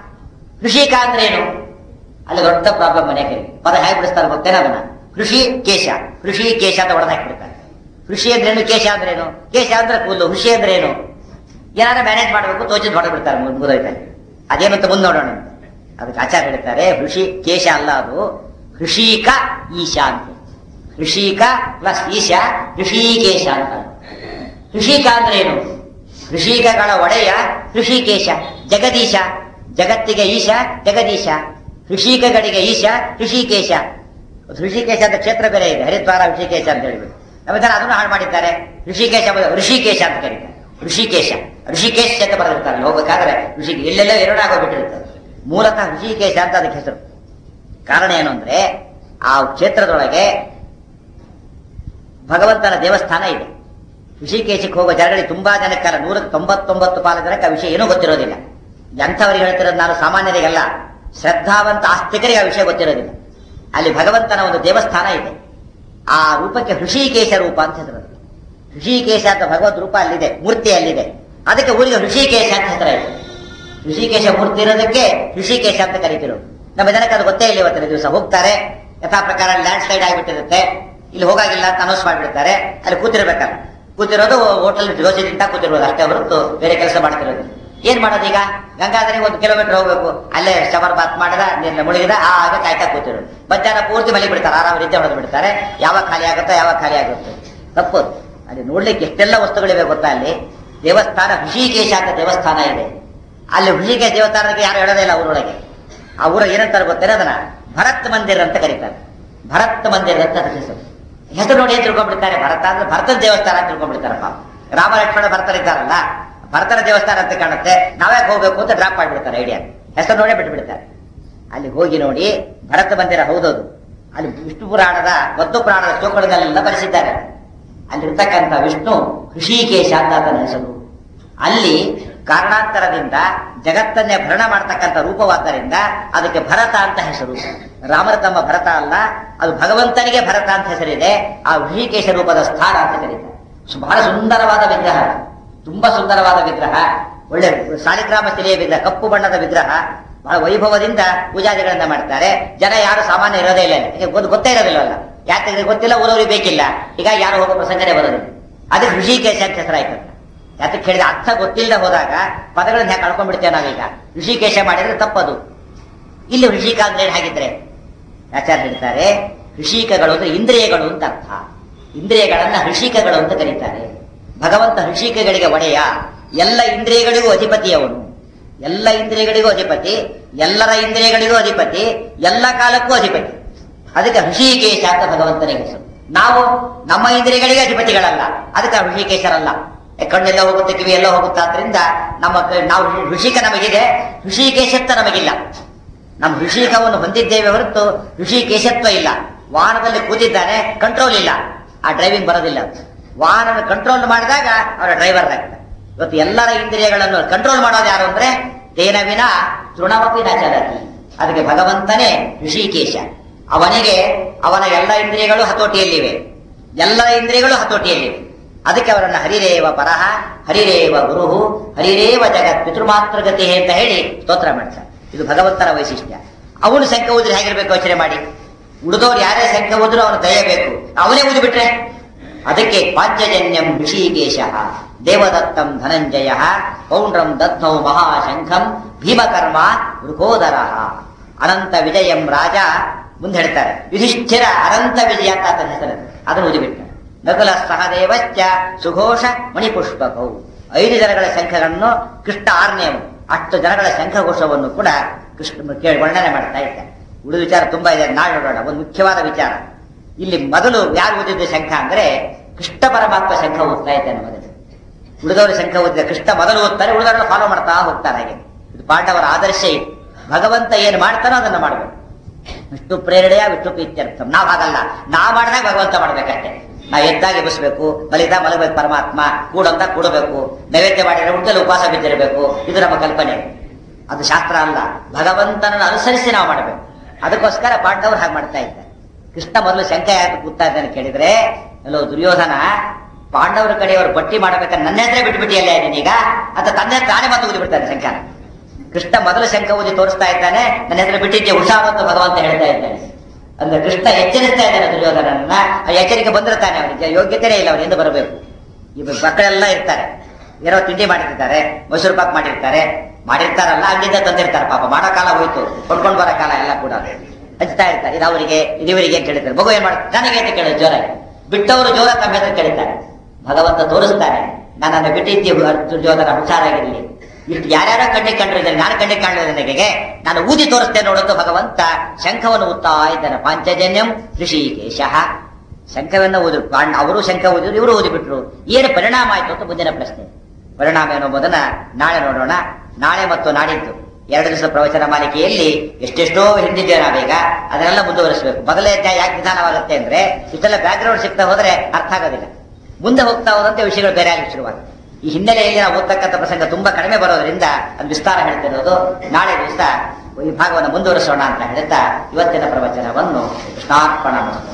ಋಷಿಕ ಅಂದ್ರೆ ಏನು ಅಲ್ಲಿ ದೊಡ್ಡ ಪ್ರಾಬ್ಲಮ್ ಮನೆಗೆ ಪದ ಹೇಗೆ ಬಿಡಿಸ್ತಾರೆ ಗೊತ್ತೇನ ಅದನ್ನ ಕೃಷಿ ಕೇಶ ಕೃಷಿ ಕೇಶ ಅಂತ ಹೊಡೆದು ಹಾಕಿಬಿಡ್ತಾರೆ ಕೃಷಿ ಅಂದ್ರೇನು ಕೇಶ ಅಂದ್ರೇನು ಕೇಶ ಅಂದ್ರೆ ಕೂದಲು ಕೃಷಿ ಅಂದ್ರೇನು ಏನಾದ್ರೂ ಮ್ಯಾನೇಜ್ ಮಾಡಬೇಕು ತೋಚಿದ್ ಹೊಡೆದು ಬಿಡ್ತಾರೆ ಮುಗಿದೋಯ್ತಾರೆ ಅದೇನಂತ ಮುಂದೆ ನೋಡೋಣ ಅಂತ. ಅದಕ್ಕೆ ಆಚಾರ ಹೇಳ್ತಾರೆ ಋಷಿ ಕೇಶ ಅಲ್ಲ ಅದು ಋಷಿಕ ಈಶಾ ಅಂತ ಋಷಿಕ ಪ್ಲಸ್ ಈಶಾ ಋಷಿಕೇಶ ಅಂತ ಋಷಿಕ ಅಂದ್ರೆ ಏನು ಋಷಿಕಗಳ ಒಡೆಯ ಋಷಿಕೇಶ ಜಗದೀಶ ಜಗತ್ತಿಗೆ ಈಶ ಜಗದೀಶ ಋಷಿಕಗಳಿಗೆ ಈಶ ಋಷಿಕೇಶ ಋಷಿಕೇಶ ಅಂತ ಕ್ಷೇತ್ರ ಬೇರೆ ಇದೆ ಹರಿದ್ವಾರ ಋಷಿಕೇಶ ಅಂತ ಹೇಳಿಬಿಟ್ಟು ನಮ್ಮಿದ್ದಾರೆ ಅದನ್ನು ಹಾಳು ಮಾಡಿದ್ದಾರೆ ಋಷಿಕೇಶ ಬದಲು ಋಷಿಕೇಶ ಅಂತ ಕರೀತಾರೆ ಋಷಿಕೇಶ ಋಷಿಕೇಶ ಅಂತ ಬರೆದಿರ್ತಾರೆ ಅಲ್ಲಿ ಹೋಗ್ಬೇಕಾದ್ರೆ ಋಷಿ ಎಲ್ಲೆಲ್ಲೋ ಎರಡಾಗೋಗ್ಬಿಟ್ಟಿರ್ತಾರೆ ಮೂಲತಃ ಋಷಿಕೇಶ ಅಂತ ಅದಕ್ಕೆ ಹೆಸರು ಕಾರಣ ಏನು ಅಂದ್ರೆ ಆ ಕ್ಷೇತ್ರದೊಳಗೆ ಭಗವಂತನ ದೇವಸ್ಥಾನ ಇದೆ ಋಷಿಕೇಶಕ್ಕೆ ಹೋಗೋ ಜನಗಳಿಗೆ ತುಂಬಾ ಜನಕ್ಕಲ್ಲ ನೂರ ತೊಂಬತ್ತೊಂಬತ್ತು ಪಾಲು ಜನಕ್ಕೆ ಆ ವಿಷಯ ಏನೂ ಗೊತ್ತಿರೋದಿಲ್ಲ ಎಂಥವರಿಗೆ ಹೇಳ್ತಿರೋದು ನಾನು ಸಾಮಾನ್ಯರಿಗಲ್ಲ ಶ್ರದ್ಧಾವಂತ ಆಸ್ತಿಕರಿಗೆ ಆ ವಿಷಯ ಗೊತ್ತಿರೋದಿಲ್ಲ ಅಲ್ಲಿ ಭಗವಂತನ ಒಂದು ದೇವಸ್ಥಾನ ಇದೆ ಆ ರೂಪಕ್ಕೆ ಋಷಿಕೇಶ ರೂಪ ಅಂತ ಹೆಸರು ಋಷಿಕೇಶ ಅಂತ ಭಗವದ್ ರೂಪ ಅಲ್ಲಿದೆ ಮೂರ್ತಿ ಅಲ್ಲಿದೆ ಅದಕ್ಕೆ ಊರಿಗೆ ಋಷಿಕೇಶ ಅಂತ ಹೆಸರಾಯಿತು ಋಷಿಕೇಶ ಮೂರ್ತಿ ಇರೋದಕ್ಕೆ ಋಷಿಕೇಶ ಅಂತ ಕರಿತಿರೋದು ನಮ್ಮ ಜನಕ್ಕೆ ಅದು ಗೊತ್ತೇ ಇಲ್ಲ ಇವತ್ತಿನ ದಿವಸ ಹೋಗ್ತಾರೆ ಯಥಾ ಪ್ರಕಾರ ಲ್ಯಾಂಡ್ ಸ್ಲೈಡ್ ಆಗಿಬಿಟ್ಟಿರುತ್ತೆ ಇಲ್ಲಿ ಹೋಗಾಗಿಲ್ಲ ಅಂತ ಅನೌನ್ಸ್ ಮಾಡಿಬಿಡ್ತಾರೆ ಅಲ್ಲಿ ಕೂತಿರ್ಬೇಕಲ್ಲ ಕೂತಿರೋದು ಹೋಟೆಲ್ ದೋಸೆ ತಿಂತ ಕೂತಿರೋದು ಅಷ್ಟೇ ಹೊರತು ಬೇರೆ ಕೆಲಸ ಮಾಡ್ತಿರೋದು ಏನ್ ಮಾಡೋದು ಈಗ ಗಂಗಾಧರಿಗೆ ಒಂದು ಕಿಲೋಮೀಟರ್ ಹೋಗ್ಬೇಕು ಅಲ್ಲೇ ಶವರ್ ಬಾತ್ ಮಾಡಿದ ನೀರಿನ ಮುಳುಗಿದ ಆಗ ಕಾಯ್ತಾ ಕೂತಿರೋದು ಮಧ್ಯಾಹ್ನ ಪೂರ್ತಿ ಮಲಿ ಬಿಡ್ತಾರೆ ಆರಾಮ ರೀತಿ ಹೊಡೆದು ಬಿಡ್ತಾರೆ ಯಾವಾಗ ಖಾಲಿ ಆಗುತ್ತೋ ಯಾವಾಗ ಖಾಲಿ ಆಗುತ್ತೆ ತಪ್ಪು ಅಲ್ಲಿ ನೋಡ್ಲಿಕ್ಕೆ ಎಷ್ಟೆಲ್ಲ ವಸ್ತುಗಳಿವೆ ಗೊತ್ತಾ ಅಲ್ಲಿ ದೇವಸ್ಥಾನ ಋಷಿಕೇಶ ಅಂತ ದೇವಸ್ಥಾನ ಇದೆ ಅಲ್ಲಿ ಋಷಿಕೇಶ ದೇವಸ್ಥಾನಕ್ಕೆ ಯಾರು ಹೇಳೋದೇ ಇಲ್ಲ ಊರೊಳಗೆ ಆ ಊರ ಏನಂತಾರೆ ಗೊತ್ತೇನೆ ಅದನ್ನ ಭರತ್ ಮಂದಿರ ಅಂತ ಕರೀತಾರೆ ಭರತ್ ಮಂದಿರ ಅಂತ ಅದರ ಹೆಸರು ಹೆಸರು ನೋಡಿ ಏನ್ ತಿಳ್ಕೊಂಡ್ಬಿಡ್ತಾರೆ ಭರತ ಅಂದ್ರೆ ಭರತನ ದೇವಸ್ಥಾನ ಅಂತ ತಿಳ್ಕೊಂಡ್ಬಿಡ್ತಾರಪ್ಪ ರಾಮ ಲಕ್ಷ್ಮಣ ಭರತರಿದ್ದಾರಲ್ಲ ಭರತನ ದೇವಸ್ಥಾನ ಅಂತ ಕಾಣುತ್ತೆ ನಾವ್ಯಾಕೆ ಹೋಗ್ಬೇಕು ಅಂತ ಡ್ರಾಪ್ ಮಾಡಿಬಿಡ್ತಾರೆ ಐಡಿಯಾ ಹೆಸರು ನೋಡೇ ಬಿಟ್ಟು ಬಿಡ್ತಾರೆ ಅಲ್ಲಿ ಹೋಗಿ ನೋಡಿ ಭರತ ಮಂದಿರ ಹೌದದು ಅಲ್ಲಿ ವಿಷ್ಣು ಪುರಾಣದ ಮದ್ದು ಪುರಾಣದ ಶ್ಲೋಕಗಳನ್ನೆಲ್ಲ ಬರೆಸಿದ್ದಾರೆ ಅಲ್ಲಿರ್ತಕ್ಕಂಥ ವಿಷ್ಣು ಋಷಿಕೇಶ ಅಂತ ಆತನ ಹೆಸರು ಅಲ್ಲಿ ಕಾರಣಾಂತರದಿಂದ ಜಗತ್ತನ್ನೇ ಭರಣ ಮಾಡ್ತಕ್ಕಂಥ ರೂಪವಾದ್ದರಿಂದ ಅದಕ್ಕೆ ಭರತ ಅಂತ ಹೆಸರು ರಾಮರ ತಮ್ಮ ಭರತ ಅಲ್ಲ ಅದು ಭಗವಂತನಿಗೆ ಭರತ ಅಂತ ಹೆಸರಿದೆ ಆ ಋಷಿಕೇಶ ರೂಪದ ಸ್ಥಾನ ಅಂತ ಕರೀತಾರೆ ಸು- ಬಹಳ ಸುಂದರವಾದ ವಿಗ್ರಹ ತುಂಬಾ ಸುಂದರವಾದ ವಿಗ್ರಹ ಒಳ್ಳೆ ಸಾಲಿಗ್ರಾಮ ಶಿಲೆಯ ವಿಗ್ರಹ ಕಪ್ಪು ಬಣ್ಣದ ವಿಗ್ರಹ ಬಹಳ ವೈಭವದಿಂದ ಪೂಜಾದಿಗಳನ್ನ ಮಾಡ್ತಾರೆ ಜನ ಯಾರು ಸಾಮಾನ್ಯ ಇರೋದೇ ಇಲ್ಲ ಇಲ್ಲಿ. ಈಗ ಗೊತ್ತು- ಗೊತ್ತೇ ಇರೋದಿಲ್ಲವಲ್ಲ ಯಾಕೆ ಗೊತ್ತಿಲ್ಲ ಊರವ್ರಿಗೆ ಬೇಕಿಲ್ಲ ಈಗ ಯಾರು ಹೋಗೋ ಪ್ರಸಂಗನೇ ಬರೋದಿಲ್ಲ ಅದಕ್ಕೆ ಋಷಿಕೇಶ ಅಂತ ಹೆಸರಾಯ್ತು ಯಾತಕ್ಕೆ ಹೇಳಿದ ಅರ್ಥ ಗೊತ್ತಿಲ್ಲದೆ ಹೋದಾಗ ಪದಗಳನ್ನ ಯಾಕೆ ಕಳ್ಕೊಂಡ್ಬಿಡ್ತೇವೆ ನಾವೀಗ ಋಷಿಕೇಶ ಮಾಡಿದ್ರೆ ತಪ್ಪದು ಇಲ್ಲಿ ಋಷಿಕ ಅಂದ್ರೆ ಏನ್ ಹಾಗಿದ್ರೆ ಆಚಾರ್ಯ ಹೇಳ್ತಾರೆ ಋಷಿಕಗಳು ಅಂದ್ರೆ ಇಂದ್ರಿಯಗಳು ಅಂತ ಅರ್ಥ ಇಂದ್ರಿಯಗಳನ್ನ ಋಷಿಕಗಳು ಅಂತ ಕರೀತಾರೆ ಭಗವಂತ ಋಷಿಕಗಳಿಗೆ ಒಡೆಯ ಎಲ್ಲ ಇಂದ್ರಿಯಗಳಿಗೂ ಅಧಿಪತಿ ಅವನು ಎಲ್ಲ ಇಂದ್ರಿಯಗಳಿಗೂ ಅಧಿಪತಿ ಎಲ್ಲರ ಇಂದ್ರಿಯಗಳಿಗೂ ಅಧಿಪತಿ ಎಲ್ಲ ಕಾಲಕ್ಕೂ ಅಧಿಪತಿ ಅದಕ್ಕೆ ಋಷಿಕೇಶ ಅಂತ ಭಗವಂತನಿಗೆ ಹೆಸರು ನಾವು ನಮ್ಮ ಇಂದ್ರಿಯಗಳಿಗೆ ಅಧಿಪತಿಗಳಲ್ಲ ಅದಕ್ಕೆ ನಾವು ಋಷಿಕೇಶರಲ್ಲ ಏ, ಕಣ್ಣೆಲ್ಲ ಹೋಗುತ್ತೆ ಕಿವಿ ಎಲ್ಲ ಹೋಗುತ್ತೆ ಆದ್ರಿಂದ ನಮ್ಮ ಕ- ನಾವು ಋಷಿಕ ನಮಗಿದೆ ಋಷಿಕೇಶತ್ವ ನಮಗಿಲ್ಲ ನಮ್ಮ ಋಷಿಕವನ್ನು ಹೊಂದಿದ್ದೇವೆ ಹೊರತು ಋಷಿಕೇಶತ್ವ ಇಲ್ಲ ವಾಹನದಲ್ಲಿ ಕೂತಿದ್ದಾನೆ ಕಂಟ್ರೋಲ್ ಇಲ್ಲ ಆ ಡ್ರೈವಿಂಗ್ ಬರೋದಿಲ್ಲ ವಾಹನ ಕಂಟ್ರೋಲ್ ಮಾಡಿದಾಗ ಅವರ ಡ್ರೈವರ್ ಆಗ್ತಾರೆ ಇವತ್ತು ಎಲ್ಲರ ಇಂದ್ರಿಯಗಳನ್ನು ಕಂಟ್ರೋಲ್ ಮಾಡೋದು ಯಾರು ಅಂದ್ರೆ ತೇನ ವಿನ ತೃಣಮಪಿ ನ ಚಲತಿ ಅದಕ್ಕೆ ಭಗವಂತನೇ ಋಷಿಕೇಶ ಅವನಿಗೆ ಅವನ ಎಲ್ಲ ಇಂದ್ರಿಯಗಳು ಹತೋಟಿಯಲ್ಲಿವೆ ಎಲ್ಲ ಇಂದ್ರಿಯಗಳು ಹತೋಟಿಯಲ್ಲಿವೆ ಅದಕ್ಕೆ ಅವರನ್ನ ಹರಿರೇವ ಪರಹ ಹರಿರೇವ ಗುರುಹು ಹರಿರೇವ ಜಗತ್ ಪಿತೃಮಾತೃಗತಿ ಅಂತ ಹೇಳಿ ಸ್ತೋತ್ರ ಮಾಡ್ತಾರೆ ಇದು ಭಗವಂತನ ವೈಶಿಷ್ಟ್ಯ ಅವನು ಶಂಕ ಊದ್ರೆ ಹೇಗಿರ್ಬೇಕು ಯೋಚನೆ ಮಾಡಿ ಉಳಿದವ್ರು ಯಾರೇ ಶಂಕ ಊದ್ರು ಅವನು ದಯಬೇಕು ಅವನೇ ಊದಿ ಬಿಟ್ರೆ ಅದಕ್ಕೆ ಪಾಂಚಜನ್ಯಂ ಋಷಿಕೇಶ ದೇವದತ್ತಂ ಧನಂಜಯ ಪೌಂಡ್ರಂ ದತ್ನೌ ಮಹಾಶಂಖಂ ಭೀಮಕರ್ಮ ಮೃಗೋದರ ಅನಂತ ವಿಜಯಂ ರಾಜ ಮುಂದೆ ಹೇಳ್ತಾರೆ ಯುಧಿಷ್ಠಿರ ಅನಂತ ವಿಜಯ ಅಂತ ಆತನ ಹೆಸರು ಅದನ್ನು ಓದಿಬಿಟ್ಟ ನಕುಲ ಸಹದೇವಶ್ಚ ಸುಘೋಷ ಮಣಿಪುಷ್ಪಕೌ ಐದು ಜನಗಳ ಶಂಖಗಳನ್ನು ಕೃಷ್ಣ ಆರನೆಯವು ಅಷ್ಟು ಜನಗಳ ಶಂಖಘೋಷವನ್ನು ಕೂಡ ಕೃಷ್ಣ ಕೇಳಿ ವರ್ಣನೆ ಮಾಡ್ತಾ ಇದ್ದಾರೆ ಉಳಿದ ವಿಚಾರ ತುಂಬಾ ಇದೆ ನಾಳೆ ನೋಡೋಣ ಒಂದು ಮುಖ್ಯವಾದ ವಿಚಾರ ಇಲ್ಲಿ ಮೊದಲು ಯಾರು ಓದಿದ್ದ ಶಂಖ ಅಂದ್ರೆ ಕೃಷ್ಣ ಪರಮಾತ್ಮ ಶಂಖ ಓದ್ತಾ ಇದ್ದಾನೆ ಮೊದಲು ಉಳಿದವರು ಶಂಖ ಓದಿದ ಕೃಷ್ಣ ಮೊದಲು ಓದ್ತಾರೆ ಉಳಿದವರೆಲ್ಲ ಫಾಲೋ ಮಾಡ್ತಾ ಹೋಗ್ತಾರೆ ಹಾಗೆ ಇದು ಪಾಂಡವರ ಆದರ್ಶ ಇದು ಭಗವಂತ ಏನ್ ಮಾಡ್ತಾನೋ ಅದನ್ನ ಮಾಡಬೇಕು ವಿಷ್ಣು ಪ್ರೇರಣೆಯ ವಿಷ್ಣು ಪ್ರೀತ್ಯರ್ಥ ನಾವ್ ಹಾಗಲ್ಲ ನಾ ಮಾಡಿದಾಗ ಭಗವಂತ ಮಾಡ್ಬೇಕಷ್ಟೇ ನಾವ್ ಎದ್ದಾಗ ಎಬ್ಬಿಸ್ಬೇಕು ಮಲಗಿದ ಮಲಗಬೇಕು ಪರಮಾತ್ಮ ಕೂಡಂತ ಕೂಡಬೇಕು ನೈವೇದ್ಯ ಮಾಡಿದ್ರೆ ಉಂಟಲ್ಲಿ ಉಪವಾಸ ಬಿದ್ದಿರಬೇಕು ಇದು ನಮ್ಮ ಕಲ್ಪನೆ ಅದು ಶಾಸ್ತ್ರ ಅಲ್ಲ ಭಗವಂತನನ್ನು ಅನುಸರಿಸಿ ನಾವು ಮಾಡಬೇಕು ಅದಕ್ಕೋಸ್ಕರ ಪಾಂಡವರು ಹಾಗೆ ಮಾಡ್ತಾ ಇದ್ದಾರೆ ಕೃಷ್ಣ ಮೊದಲು ಶಂಕ ಯಾಕೆ ಕೂತಾ ಇದ್ದಾನೆ ಕೇಳಿದ್ರೆ ಎಲ್ಲೋ ದುರ್ಯೋಧನ ಪಾಂಡವರ ಕಡೆಯವರು ಬಟ್ಟಿ ಮಾಡಬೇಕಾದ್ರೆ ನನ್ನ ಹೆಸರೇ ಬಿಟ್ಬಿಟ್ಟಿಯಲ್ಲ ನೀನೀಗ ಅಂತ ತನ್ನ ತಾನೇ ಮತ್ತೆ ಊದಿ ಬಿಡ್ತಾನೆ ಶಂಕನ ಕೃಷ್ಣ ಮೊದಲು ಶಂಕ ಊದಿ ತೋರಿಸ್ತಾ ಇದ್ದಾನೆ ನನ್ನ ಹೆಸರು ಬಿಟ್ಟಿದ್ದೆ ಹುಷಾರು ಅಂತ ಭಗವಂತ ಹೇಳ್ತಾ ಇದ್ದಾನೆ ಅಂದ್ರೆ ಕೃಷ್ಣ ಎಚ್ಚರಿಸ್ತಾ ಇದ್ದಾನೆ ದುರ್ಯೋಧನನ್ನ ಆ ಎಚ್ಚರಿಕೆ ಬಂದಿರ್ತಾನೆ ಅವನಿಗೆ ಯೋಗ್ಯತೆನೇ ಇಲ್ಲ ಅವನಿಂದ ಬರಬೇಕು ಈ ಮಕ್ಕಳೆಲ್ಲ ಇರ್ತಾರೆ ಏನೋ ತಿಂಡಿ ಮಾಡಿರ್ತಾರೆ ಮೈಸೂರು ಪಾಕ್ ಮಾಡಿರ್ತಾರೆ ಮಾಡಿರ್ತಾರಲ್ಲ ಅಲ್ಲಿಂದ ತಂದಿರ್ತಾರೆ ಪಾಪ ಮಾಡೋ ಕಾಲ ಹೋಯ್ತು ಕೊಂಡ್ಕೊಂಡು ಬರೋ ಕಾಲ ಎಲ್ಲ ಕೂಡ ಹಂಚ್ತಾ ಇರ್ತಾರೆ ಇದು ಅವರಿಗೆ ಇದು ಇವರಿಗೆ ಅಂತ ಕೇಳಿದ್ದಾರೆ ಮಗು ಏನ್ ಮಾಡ್ತಾರೆ ನನಗೆ ಅಂತ ಕೇಳಿದ್ರು ಜೋರಾಗಿ ಬಿಟ್ಟವರು ಜೋರ ತಮ್ಮ ಹೆಸರು ಕೇಳಿದ್ದಾರೆ ಭಗವಂತ ತೋರಿಸ್ತಾನೆ ನನ್ನನ್ನು ಬಿಟ್ಟಿದ್ದಿ ದುರ್ಯೋಧನ ಹುಷಾರಾಗಿರ್ಲಿ ಇಷ್ಟು ಯಾರ್ಯಾರೋ ಕಣ್ಣಿಗೆ ಕಂಡಿದ್ದಾರೆ ನಾನು ಕಣ್ಣಿಗೆ ಕಾಣಲಿಲ್ಲ ನನಗೆ ನಾನು ಊದಿ ತೋರಿಸ್ತೇನೆ ನೋಡುತ್ತೋ ಭಗವಂತ ಶಂಖವನ್ನು ಊದ್ತಾ ಇದ್ದಾನೆ ಪಾಂಚಜನ್ಯಂ ಋಷಿಕೇಶ ಶಂಖವನ್ನ ಓದಿದ್ರು ಪಾಂಡ ಅವರು ಶಂಖ ಓದಿದ್ರು ಇವರು ಓದಿಬಿಟ್ರು ಏನು ಪರಿಣಾಮ ಆಯ್ತು ಅಂತ ಮುಂದಿನ ಪ್ರಶ್ನೆ ಪರಿಣಾಮ ಏನೋ ಮೊದಲ ನಾಳೆ ನೋಡೋಣ ನಾಳೆ ಮತ್ತು ನಾಡಿದ್ದು ಎರಡು ದಿವಸದ ಪ್ರವಚನ ಮಾಲಿಕೆಯಲ್ಲಿ ಎಷ್ಟೆಷ್ಟೋ ಹಿಂದಿದ್ದೇವೆ ನಾವೀಗ ಅದನ್ನೆಲ್ಲ ಮುಂದುವರಿಸಬೇಕು ಮೊದಲನೇ ಅಧ್ಯಾಯ ಯಾಕೆ ನಿಧಾನವಾಗುತ್ತೆ ಅಂದ್ರೆ ಇಷ್ಟೆಲ್ಲ ಬ್ಯಾಕ್ ಗ್ರೌಂಡ್ ಸಿಗ್ತಾ ಹೋದ್ರೆ ಅರ್ಥ ಆಗೋದಿಲ್ಲ ಮುಂದೆ ಹೋಗ್ತಾ ಹೋದಂತೆ ವಿಷಯಗಳು ಬೇರೆ ಆಗಿ ಶುರುವಾಗುತ್ತೆ ಈ ಹಿನ್ನೆಲೆಯಲ್ಲಿ ನಾವು ಓದ್ತಕ್ಕಂಥ ಪ್ರಸಂಗ ತುಂಬಾ ಕಡಿಮೆ ಬರೋದ್ರಿಂದ ಅದು ವಿಸ್ತಾರ ಹೇಳ್ತಿರೋದು ನಾಳೆ ದಿವಸ ಈ ಭಾಗವನ್ನು ಮುಂದುವರಿಸೋಣ ಅಂತ ಹೇಳ್ತಾ ಇವತ್ತಿನ ಪ್ರವಚನವನ್ನು ಕೃಷ್ಣಾರ್ಪಣ ಮಾಡಿಸ್ಕೊಂಡ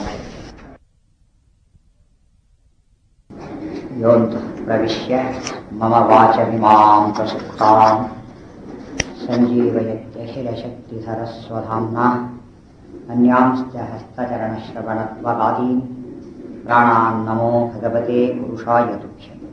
ಯೋಂತು ಪ್ರವಿಶ್ಯ ಮಮ ವಾಚಮಿಮಾಂ ಪ್ರಸುಪ್ತಾಂ सञ्जीवयत्यखिलशक्तिधरस्वधाम्ना अन्यांश्च हस्तचरणश्रवणत्वगादीन् प्राणान् नमो भगवते पुरुषाय तुभ्यम्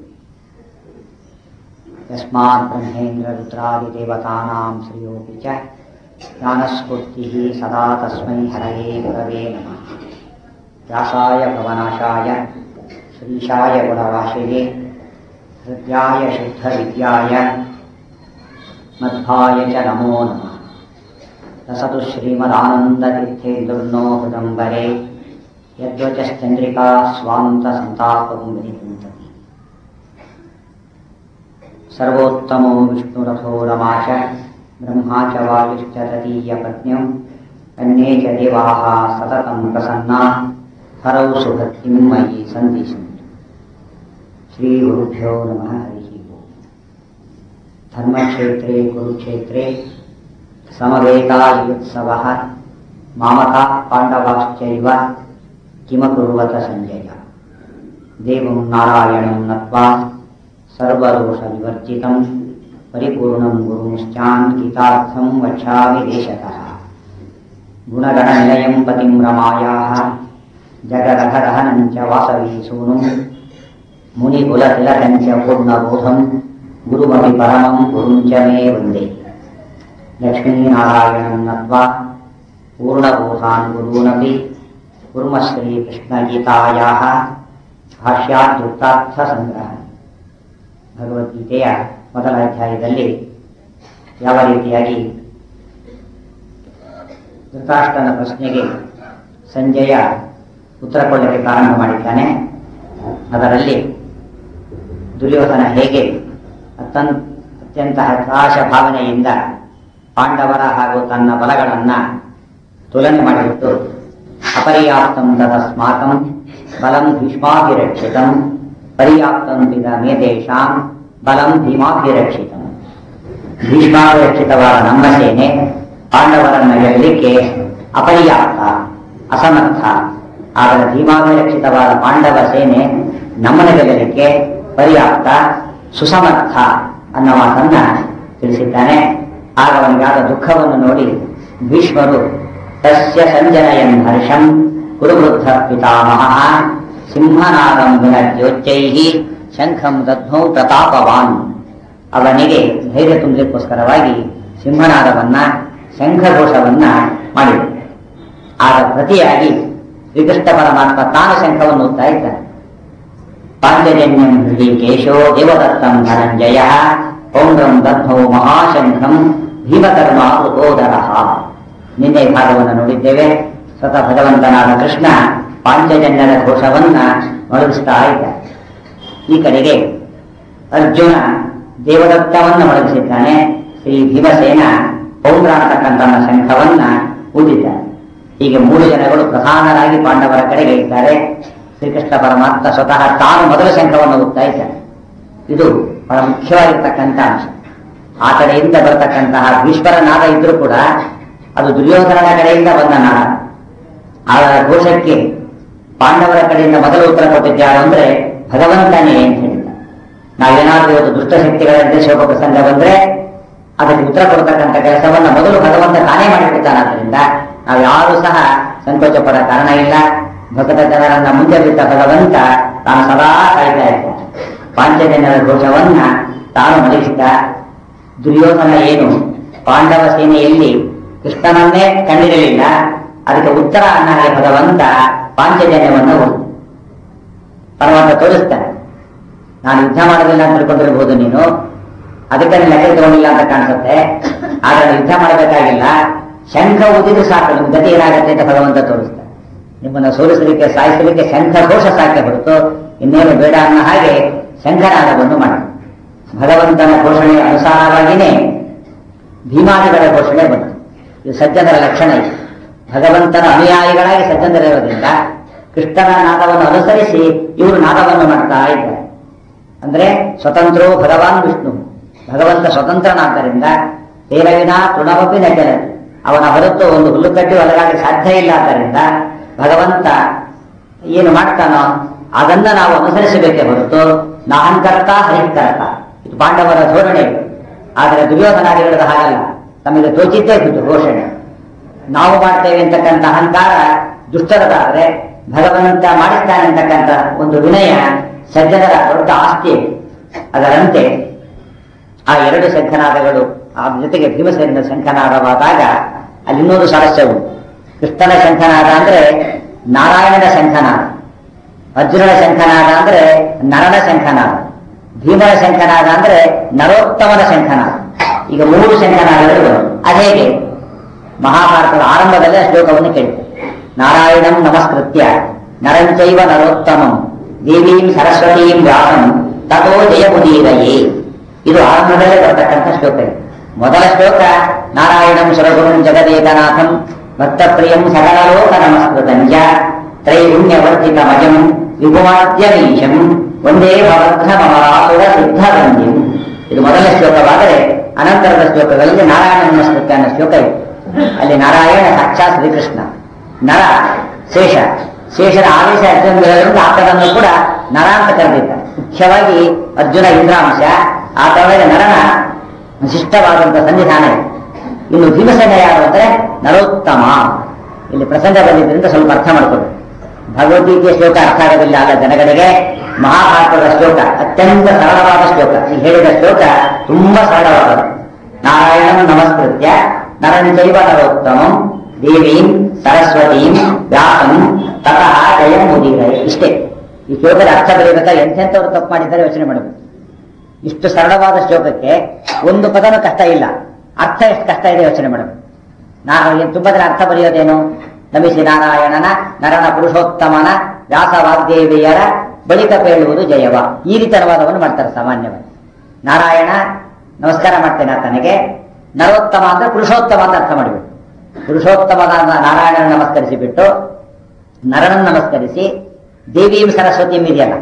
यस्मात् ब्रह्मेन्द्ररुद्रादिदेवतानां श्रियोऽपि च ज्ञानस्फूर्तिः सदा तस्मै हरये गुरवे नमः व्यासाय भवनाशाय श्रीशाय गुणवाशिने हृद्याय शुद्धविद्याय मध्वाय च नमो नमः रसतु श्रीमदानन्दतीर्थेन्दुर्नो हृदम्बरे यद्वचश्चन्द्रिका स्वान्तसन्तापं विनिपुन्तति सर्वोत्तमो विष्णुरथो रमा च ब्रह्मा च वायुश्च तदीयपत्न्यम् अन्ये च देवाः सततं प्रसन्ना हरौ सुभक्तिं मयि सन्दिशन्तु श्रीगुरुभ्यो नमः हरिः ओम् धर्मक्षेत्रे कुरुक्षेत्रे समवेतायुत्सवः मामकाः पाण्डवाश्चैव किमकुर्वत सञ्जय देवं नारायणं नत्वा सर्वदोषविवर्जितं परिपूर्णं गुरुंश्चान्कितार्थं वक्षामि देशतः गुणगणनिलयं पतिं रमायाः जगदघदहनं च वासवीसूनुं मुनिकुलतिलकं च पूर्णबोधं गुरुमपि परमं गुरुं च मे वन्दे लक्ष्मीनारायणं नत्वा पूर्णबोधान् गुरूनपि कुर्म श्रीकृष्णगीतायाः ಭಾಷ್ಯಾದ್ಯುಕ್ತಾರ್ಥಸಂಗ್ರಹ ಭಗವದ್ಗೀತೆಯ ಮೊದಲ ಅಧ್ಯಾಯದಲ್ಲಿ ಯಾವ ರೀತಿಯಾಗಿ ಧೃತರಾಷ್ಟ್ರನ ಪ್ರಶ್ನೆಗೆ ಸಂಜಯ ಉತ್ತರ ಕೊಡಲಿಕ್ಕೆ ಪ್ರಾರಂಭ ಮಾಡಿದ್ದಾನೆ ಅದರಲ್ಲಿ ದುರ್ಯೋಧನ ಹೇಗೆ ಅತ್ಯಂತ ಅತ್ಯಂತ ಹತಾಶ ಭಾವನೆಯಿಂದ ಪಾಂಡವರ ಹಾಗೂ ತನ್ನ ಬಲಗಳನ್ನ ತುಲನೆ ಮಾಡಿಬಿಟ್ಟು ಅಪರ್ಯಾಪ್ತಂ ತದಸ್ಮಾಕಂ ಬಲಂ ಭೀಷ್ಮಾಭಿರಕ್ಷಿತಂ ಪರ್ಯಾಪ್ತಂ ಪಿದ ಮೇತೇಷಾಂ ಬಲಂ ಭೀಮಾಭಿರಕ್ಷಿತಂ ಭೀಷ್ಮಾಭಿರಕ್ಷಿತವಾದ ನಮ್ಮ ಸೇನೆ ಪಾಂಡವರನ್ನ ಗೆಲ್ಲಲಿಕ್ಕೆ ಅಪರ್ಯಾಪ್ತ ಅಸಮರ್ಥ ಆದರೆ ಭೀಮಾಭಿರಕ್ಷಿತವಾದ ಪಾಂಡವ ಸೇನೆ ನಮ್ಮನ್ನು ಗೆಲ್ಲಲಿಕ್ಕೆ ಪರ್ಯಾಪ್ತ ಸುಸಮರ್ಥ ಅನ್ನೋ ಮಾತನ್ನ ತಿಳಿಸಿದ್ದಾನೆ ಆಗ ಅವನಿಗಾದ ದುಃಖವನ್ನು ನೋಡಿ ಭೀಷ್ಮರು ತಸ್ಯ ಸಂಜನಯನ್ ಹರ್ಷಂ ಕುರುವೃದ್ಧ ಪಿತಾಮಹ ಸಿಂಹನಾದಂ ವಿನದ್ಯೋಚ್ಚೈ ಶಂಖಂ ದಧ್ಮೌ ಪ್ರತಾಪವಾನ್ ಅವನಿಗೆ ಧೈರ್ಯ ತುಂಬಲಿಕ್ಕೋಸ್ಕರವಾಗಿ ಸಿಂಹನಾದವನ್ನ ಶಂಖಘೋಷವನ್ನ ಮಾಡಿದರು ಆಗ ಪ್ರತಿಯಾಗಿ ಶ್ರೀಕೃಷ್ಣ ಪರಮಾತ್ಮ ತಾನು ಶಂಖವನ್ನು ಓದ್ತಾ ಇದ್ದಾನೆ ಪಾಂಚಜನ್ಯಂ ಹೃದೀಕೇಶೋ ದೇವದತ್ತಂ ಧನಂಜಯ ಪೌಂಡ್ರಂ ದದ್ಮೌ ಮಹಾಶಂಖಂ ಭೀಮಕರ್ಮ ಉಪೋದರ ನಿನ್ನೆ ಈ ಭಾಗವನ್ನು ನೋಡಿದ್ದೇವೆ ಸ್ವತಃ ಭಗವಂತನಾದ ಕೃಷ್ಣ ಪಾಂಚಜನ್ಯರ ಘೋಷವನ್ನ ಮೊಳಗಿಸ್ತಾ ಇದ್ದ ಈ ಕಡೆಗೆ ಅರ್ಜುನ ದೇವದತ್ತವನ್ನ ಮೊಳಗಿಸಿದ್ದಾನೆ ಶ್ರೀ ಭೀಮಸೇನ ಪೌಂಡ್ರ ಅಂತಕ್ಕಂಥ ಶಂಖವನ್ನ ಊದಿದ್ದಾನೆ ಹೀಗೆ ಮೂರು ಜನಗಳು ಪ್ರಧಾನರಾಗಿ ಪಾಂಡವರ ಕಡೆಗೆ ಇದ್ದಾರೆ ಶ್ರೀಕೃಷ್ಣ ಪರಮಾತ್ಮ ಸ್ವತಃ ತಾನು ಮೊದಲ ಶಂಖವನ್ನು ಊದ್ತಾ ಇದ್ದಾನೆ ಇದು ಬಹಳ ಮುಖ್ಯವಾಗಿರ್ತಕ್ಕಂಥ ಅಂಶ ಆ ಕಡೆಯಿಂದ ಬರತಕ್ಕಂತಹ ಭೀಷ್ಮರ ನಾದ ಇದ್ರೂ ಕೂಡ ಅದು ದುರ್ಯೋಧನನ ಕಡೆಯಿಂದ ಬಂದ ನಾದ ಆ ಘೋಷಕ್ಕೆ ಪಾಂಡವರ ಕಡೆಯಿಂದ ಮೊದಲು ಉತ್ತರ ಕೊಟ್ಟಿದ್ಯಾರು ಅಂದ್ರೆ ಭಗವಂತನೇ ಅಂತ ಹೇಳಿದ್ದ ನಾವೇನಾದ್ರೂ ಇವತ್ತು ದುಷ್ಟಶಕ್ತಿಗಳಂತೆ ಶೋಭ ಪ್ರಸಂಗ ಬಂದ್ರೆ ಅದಕ್ಕೆ ಉತ್ತರ ಕೊಡ್ತಕ್ಕಂಥ ಕೆಲಸವನ್ನ ಮೊದಲು ಭಗವಂತ ತಾನೇ ಮಾಡಿಬಿಡ್ತಾನಾದ್ರಿಂದ ನಾವು ಯಾರು ಸಹ ಸಂಕೋಚ ಪಡ ಕಾರಣ ಇಲ್ಲ ಭಕ್ತ ಜನರನ್ನ ಮುಂದೆ ಬಿಟ್ಟ ಭಗವಂತ ತಾನು ಸದಾ ಕಾಯ್ತಾ ಇದ್ದ ಪಾಂಚಜನ್ಯರ ಘೋಷವನ್ನ ತಾನು ಮಲಗಿಸಿದ ದುರ್ಯೋಧನ ಏನು ಪಾಂಡವ ಸೇನೆಯಲ್ಲಿ ಕೃಷ್ಣನನ್ನೇ ಕಂಡಿರಲಿಲ್ಲ ಅದಕ್ಕೆ ಉತ್ತರ ಅನ್ನ ಹಾಗೆ ಭಗವಂತ ಪಾಂಚಜನ್ಯವನ್ನು ಪರಮಾತ್ಮ ತೋರಿಸ್ತಾನೆ ನಾನು ಯುದ್ಧ ಮಾಡೋದಿಲ್ಲ ಅಂತ ತಿಳ್ಕೊಂಡಿರ್ಬೋದು ನೀನು ಅದಕ್ಕೆ ನೀನು ಲೆಕ್ಕ ತಗೊಂಡಿಲ್ಲ ಅಂತ ಕಾಣಿಸುತ್ತೆ ಆದರೆ ಯುದ್ಧ ಮಾಡಬೇಕಾಗಿಲ್ಲ ಶಂಖ ಉದಿದು ಸಾಕು ನಿಮ್ ಗತಿ ಏನಾಗುತ್ತೆ ಅಂತ ಭಗವಂತ ತೋರಿಸ್ತಾನೆ ನಿಮ್ಮನ್ನ ಸೋಲಿಸಲಿಕ್ಕೆ ಸಾಯಿಸಲಿಕ್ಕೆ ಶಂಖ ಘೋಷ ಸಾಕೆ ಹೊರತು ಇನ್ನೇನು ಬೇಡ ಅನ್ನೋ ಹಾಗೆ ಶಂಖನಾದವನ್ನು ಮಾಡಿ ಭಗವಂತನ ಘೋಷಣೆಯ ಅನುಸಾರವಾಗಿಯೇ ಭೀಮಾದಿಗಳ ಘೋಷಣೆ ಬಂತು ಇದು ಸಜ್ಜನರ ಲಕ್ಷಣ ಇದೆ ಭಗವಂತನ ಅನುಯಾಯಿಗಳಾಗಿ ಸಜ್ಜನರಿರೋದ್ರಿಂದ ಕೃಷ್ಣನ ನಾದವನ್ನು ಅನುಸರಿಸಿ ಇವರು ನಾದವನ್ನು ಮಾಡ್ತಾ ಇದ್ದಾರೆ ಅಂದ್ರೆ ಸ್ವತಂತ್ರೋ ಭಗವಾನ್ ವಿಷ್ಣು ಭಗವಂತ ಸ್ವತಂತ್ರನಾದ್ದರಿಂದ ತೇರವಿನ ತೃಣವಪಿ ನಜರ ಅವನ ಹೊರತು ಒಂದು ಹುಲ್ಲುಕಡ್ಡಿ ಒಳಗಾಡಿ ಸಾಧ್ಯ ಇಲ್ಲ ಆದ್ದರಿಂದ ಭಗವಂತ ಏನು ಮಾಡ್ತಾನೋ ಅದನ್ನ ನಾವು ಅನುಸರಿಸಬೇಕೇ ಹೊರತು ನಾಹಂಕರ್ತ ಹರಿಕರ್ತ ಇದು ಪಾಂಡವರ ಧೋರಣೆ ಆದರೆ ದುರ್ಯೋಧನಾದಿಗಳದ ಹಾಗಲ್ಲ ನಮಗೆ ತೋಚಿದ್ದೇ ಇದು ಘೋಷಣೆ ನಾವು ಮಾಡ್ತೇವೆ ಅಂತಕ್ಕಂಥ ಅಹಂಕಾರ ದುಷ್ಟರದಾದ್ರೆ ಭಗವಂತ ಮಾಡಿಸ್ತಾನೆ ಅಂತಕ್ಕಂಥ ಒಂದು ವಿನಯ ಸಜ್ಜನರ ದೊಡ್ಡ ಆಸ್ತಿ ಅದರಂತೆ ಆ ಎರಡು ಶಂಖನಾದಗಳು ಆ ಜೊತೆಗೆ ಭೀಮಸೇನ ಶಂಖನಾದವಾದಾಗ ಅಲ್ಲಿ ಇನ್ನೊಂದು ಸಾರಸ್ಯವು ಕೃಷ್ಣನ ಶಂಖನಾದ ಅಂದ್ರೆ ನಾರಾಯಣನ ಶಂಖನಾದ ಅರ್ಜುನನ ಶಂಖನಾದ ಅಂದ್ರೆ ನರನ ಶಂಖನಾದ ಭೀಮನ ಶಂಖನಾದ ಅಂದ್ರೆ ನರೋತ್ತಮನ ಶಂಖನಾದ ಈಗ ಮೂರು ಶಂಖನಾದಗಳು ಅದೇಗೆ ಮಹಾಭಾರತದ ಆರಂಭದಲ್ಲೇ ಶ್ಲೋಕವನ್ನು ಕೇಳಿದೆ ನಾರಾಯಣಂ ನಮಸ್ಕೃತ್ಯ ನರಂಚೈವ ನರೋತ್ತಮಂ ದೇವೀಂ ಸರಸ್ವತೀಂ ವ್ಯಾಸಂ ತಥೋ ಜಯಮುದೀರಯೇ ಇದು ಆರಂಭದಲ್ಲೇ ಬರ್ತಕ್ಕಂಥ ಶ್ಲೋಕ ಇದೆ ಮೊದಲ ಶ್ಲೋಕ ನಾರಾಯಣಂ ಸುರಗುರುಂ ಜಗದೇಕನಾಥಂ ಭಕ್ತಪ್ರಿಯಂ ಸಕಲಲೋಕ ನಮಸ್ಕೃತಂಜ ತ್ರೈಗುಣ್ಯವರ್ಧಿತ ಮಜಂ ವಿಭುಮಾದ್ಯನೀಶಂ ಒಂದೇ ಭವಧ್ರಮರಾಸುರ ಸಿದ್ಧವಂದ್ಯಂ ಇದು ಮೊದಲ ಶ್ಲೋಕವಾದರೆ ಅನಂತರದ ಶ್ಲೋಕಗಳಲ್ಲಿ ನಾರಾಯಣ ನಮಸ್ಕೃತ್ಯ ಅನ್ನೋ ಶ್ಲೋಕ ಇದೆ ಅಲ್ಲಿ ನಾರಾಯಣ ಸಾಕ್ಷಾತ್ ಶ್ರೀಕೃಷ್ಣ ನರ ಶೇಷ ಶೇಷನ ಆದೇಶ ಅರ್ಜುನ ಆತನನ್ನು ಕೂಡ ನರ ಅಂತ ಕರೆದಿದ್ದಾರೆ ಮುಖ್ಯವಾಗಿ ಅರ್ಜುನ ಇಂದ್ರಾಂಶ ಆತನೊಳಗೆ ನರನ ವಿಶಿಷ್ಟವಾದಂತಹ ಸನ್ನಿಧಾನ ಇದೆ ಇನ್ನು ಭೀಮಸೇನ ಯಾರು ಅಂದ್ರೆ ನರೋತ್ತಮ ಇಲ್ಲಿ ಪ್ರಸಂಗ ಬಂದಿದ್ದರಿಂದ ಸ್ವಲ್ಪ ಅರ್ಥ ಮಾಡಿಕೊಳ್ಳಿ ಭಗವದ್ಗೀತೆಯ ಶ್ಲೋಕ ಅರ್ಥ ಆಗೋದಿಲ್ಲ ಅಲ್ಲ ಜನಗಳಿಗೆ ಮಹಾಭಾರತದ ಶ್ಲೋಕ ಅತ್ಯಂತ ಸರಳವಾದ ಶ್ಲೋಕ ಈ ಹೇಳಿದ ಶ್ಲೋಕ ತುಂಬಾ ಸರಳವಾದದ್ದು ನಾರಾಯಣಂ ನಮಸ್ಕೃತ್ಯ ನರಂಚೈವ ನರೋತ್ತಮಂ ದೇವೀಂ ಸರಸ್ವತೀಂ ವ್ಯಾಸಂ ತತಃ ಜಯ ಮುದೀರ ಇಷ್ಟೇ ಈ ಶ್ಲೋಕದ ಅರ್ಥ ಬರೀಬೇಕಾದ್ರೆ ಎಂತೆಂಥವ್ರು ತಪ್ಪು ಮಾಡಿದ್ದಾರೆ ಯೋಚನೆ ಮಾಡಬೇಕು ಇಷ್ಟು ಸರಳವಾದ ಶ್ಲೋಕಕ್ಕೆ ಒಂದು ಪದನೂ ಕಷ್ಟ ಇಲ್ಲ ಅರ್ಥ ಎಷ್ಟು ಕಷ್ಟ ಇದೆ ಯೋಚನೆ ಮಾಡಬೇಕು ನಾವು ಏನ್ ತುಂಬಾ ಜನ ಅರ್ಥ ಬರೆಯೋದೇನು ನಮಿಸಿ ನಾರಾಯಣನ ನರನ ಪುರುಷೋತ್ತಮನ ವ್ಯಾಸವಾಗ್ದೇವಿಯರ ಬಳಿಕ ಪೇಳುವುದು ಜಯವ ಈ ರೀತಿ ಅನುವಾದವನ್ನು ಮಾಡ್ತಾರೆ ಸಾಮಾನ್ಯವಾಗಿ ನಾರಾಯಣ ನಮಸ್ಕಾರ ಮಾಡ್ತೇನೆ ಆತನಿಗೆ ನರೋತ್ತಮ ಅಂದ್ರೆ ಪುರುಷೋತ್ತಮ ಅಂತ ಅರ್ಥ ಮಾಡಿಬಿಟ್ಟು ಪುರುಷೋತ್ತಮನ ನಾರಾಯಣನ ನಮಸ್ಕರಿಸಿ ಬಿಟ್ಟು ನರನನ್ನು ನಮಸ್ಕರಿಸಿ ದೇವಿಯಂ ಸರಸ್ವತಿಯಂ ಇದೆಯಲ್ಲ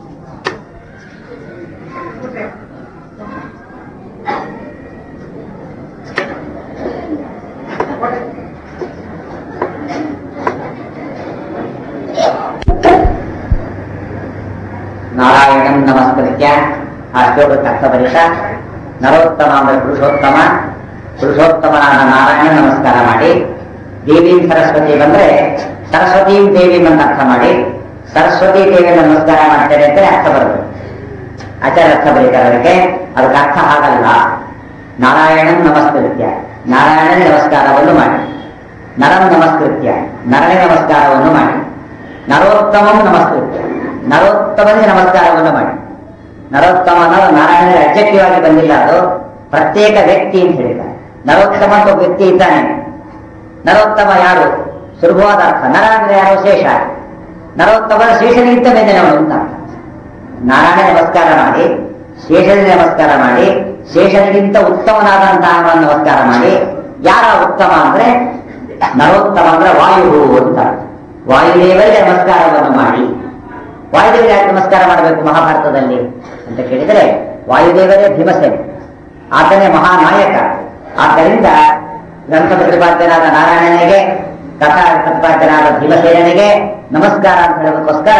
ನಾರಾಯಣಂ ನಮಸ್ಕೃತ್ಯ ಆ ಶ್ಲೋಕಕ್ಕೆ ಅರ್ಥ ಬರಿತ ನರೋತ್ತಮ ಅಂದ್ರೆ ಪುರುಷೋತ್ತಮ ಪುರುಷೋತ್ತಮನಾದ ನಾರಾಯಣ ನಮಸ್ಕಾರ ಮಾಡಿ ದೇವಿ ಸರಸ್ವತಿ ಬಂದ್ರೆ ಸರಸ್ವತಿ ದೇವಿ ಅಂತ ಅರ್ಥ ಮಾಡಿ ಸರಸ್ವತಿ ದೇವಿ ನಮಸ್ಕಾರ ಮಾಡ್ತೇನೆ ಅಂತ ಅರ್ಥ ಬರಬೇಕು ಆಚಾರ ಅರ್ಥ ಬರೀತಾರೆ ಅದಕ್ಕೆ ಅದಕ್ಕೆ ಅರ್ಥ ಆಗಲ್ಲ ನಾರಾಯಣನ್ ನಮಸ್ಕೃತ್ಯ ನಾರಾಯಣನ ನಮಸ್ಕಾರವನ್ನು ಮಾಡಿ ನರಂ ನಮಸ್ಕೃತ್ಯ ನರನೇ ನಮಸ್ಕಾರವನ್ನು ಮಾಡಿ ನರೋತ್ತಮಂ ನಮಸ್ಕೃತ್ಯ ನರೋತ್ತಮನಿಗೆ ನಮಸ್ಕಾರವನ್ನು ಮಾಡಿ ನರೋತ್ತಮ ಅನ್ನೋದು ನಾರಾಯಣನ ಅಬ್ಜೆಕ್ಟಿವ್ ಆಗಿ ಬಂದಿಲ್ಲ ಅದು ಪ್ರತ್ಯೇಕ ವ್ಯಕ್ತಿ ಅಂತ ಹೇಳಿದ್ದಾರೆ ನರೋತ್ತಮ ಅಂತ ಒಬ್ಬ ವ್ಯಕ್ತಿ ಇದ್ದಾನೆ ನರೋತ್ತಮ ಯಾರು ಸುಲಭವಾದ ಅರ್ಥ ನರ ಅಂದ್ರೆ ಯಾರು ಶೇಷ ನರೋತ್ತಮ ಶೇಷನಿಗಿಂತ ಮೇಲಿನವನು ಅಂತ ಅರ್ಥ. ನಾರಾಯಣ ನಮಸ್ಕಾರ ಮಾಡಿ ಶೇಷನಿಗೆ ನಮಸ್ಕಾರ ಮಾಡಿ ಶೇಷನಿಗಿಂತ ಉತ್ತಮನಾದಂತಹ ಅವನನ್ನು ನಮಸ್ಕಾರ ಮಾಡಿ ಯಾರ ಉತ್ತಮ ಅಂದ್ರೆ ನರೋತ್ತಮ ಅಂದ್ರೆ ವಾಯು ಅಂತ ವಾಯುದೇವರಿಗೆ ನಮಸ್ಕಾರವನ್ನು ಮಾಡಿ ವಾಯುದೇವರಿಗೆ ಯಾಕೆ ನಮಸ್ಕಾರ ಮಾಡಬೇಕು ಮಹಾಭಾರತದಲ್ಲಿ ಅಂತ ಕೇಳಿದರೆ ವಾಯುದೇವರೇ ಭೀಮಸೇನ ಆತನೇ ಮಹಾನಾಯಕ ಆದ್ದರಿಂದ ಗ್ರಂಥ ಪ್ರತಿಪಾದ್ಯನಾದ ನಾರಾಯಣನಿಗೆ ಕಥಾ ಪ್ರತಿಪಾದ್ಯನಾದ ಭೀಮಸೇನಿಗೆ ನಮಸ್ಕಾರ ಅಂತ ಹೇಳೋದಕ್ಕೋಸ್ಕರ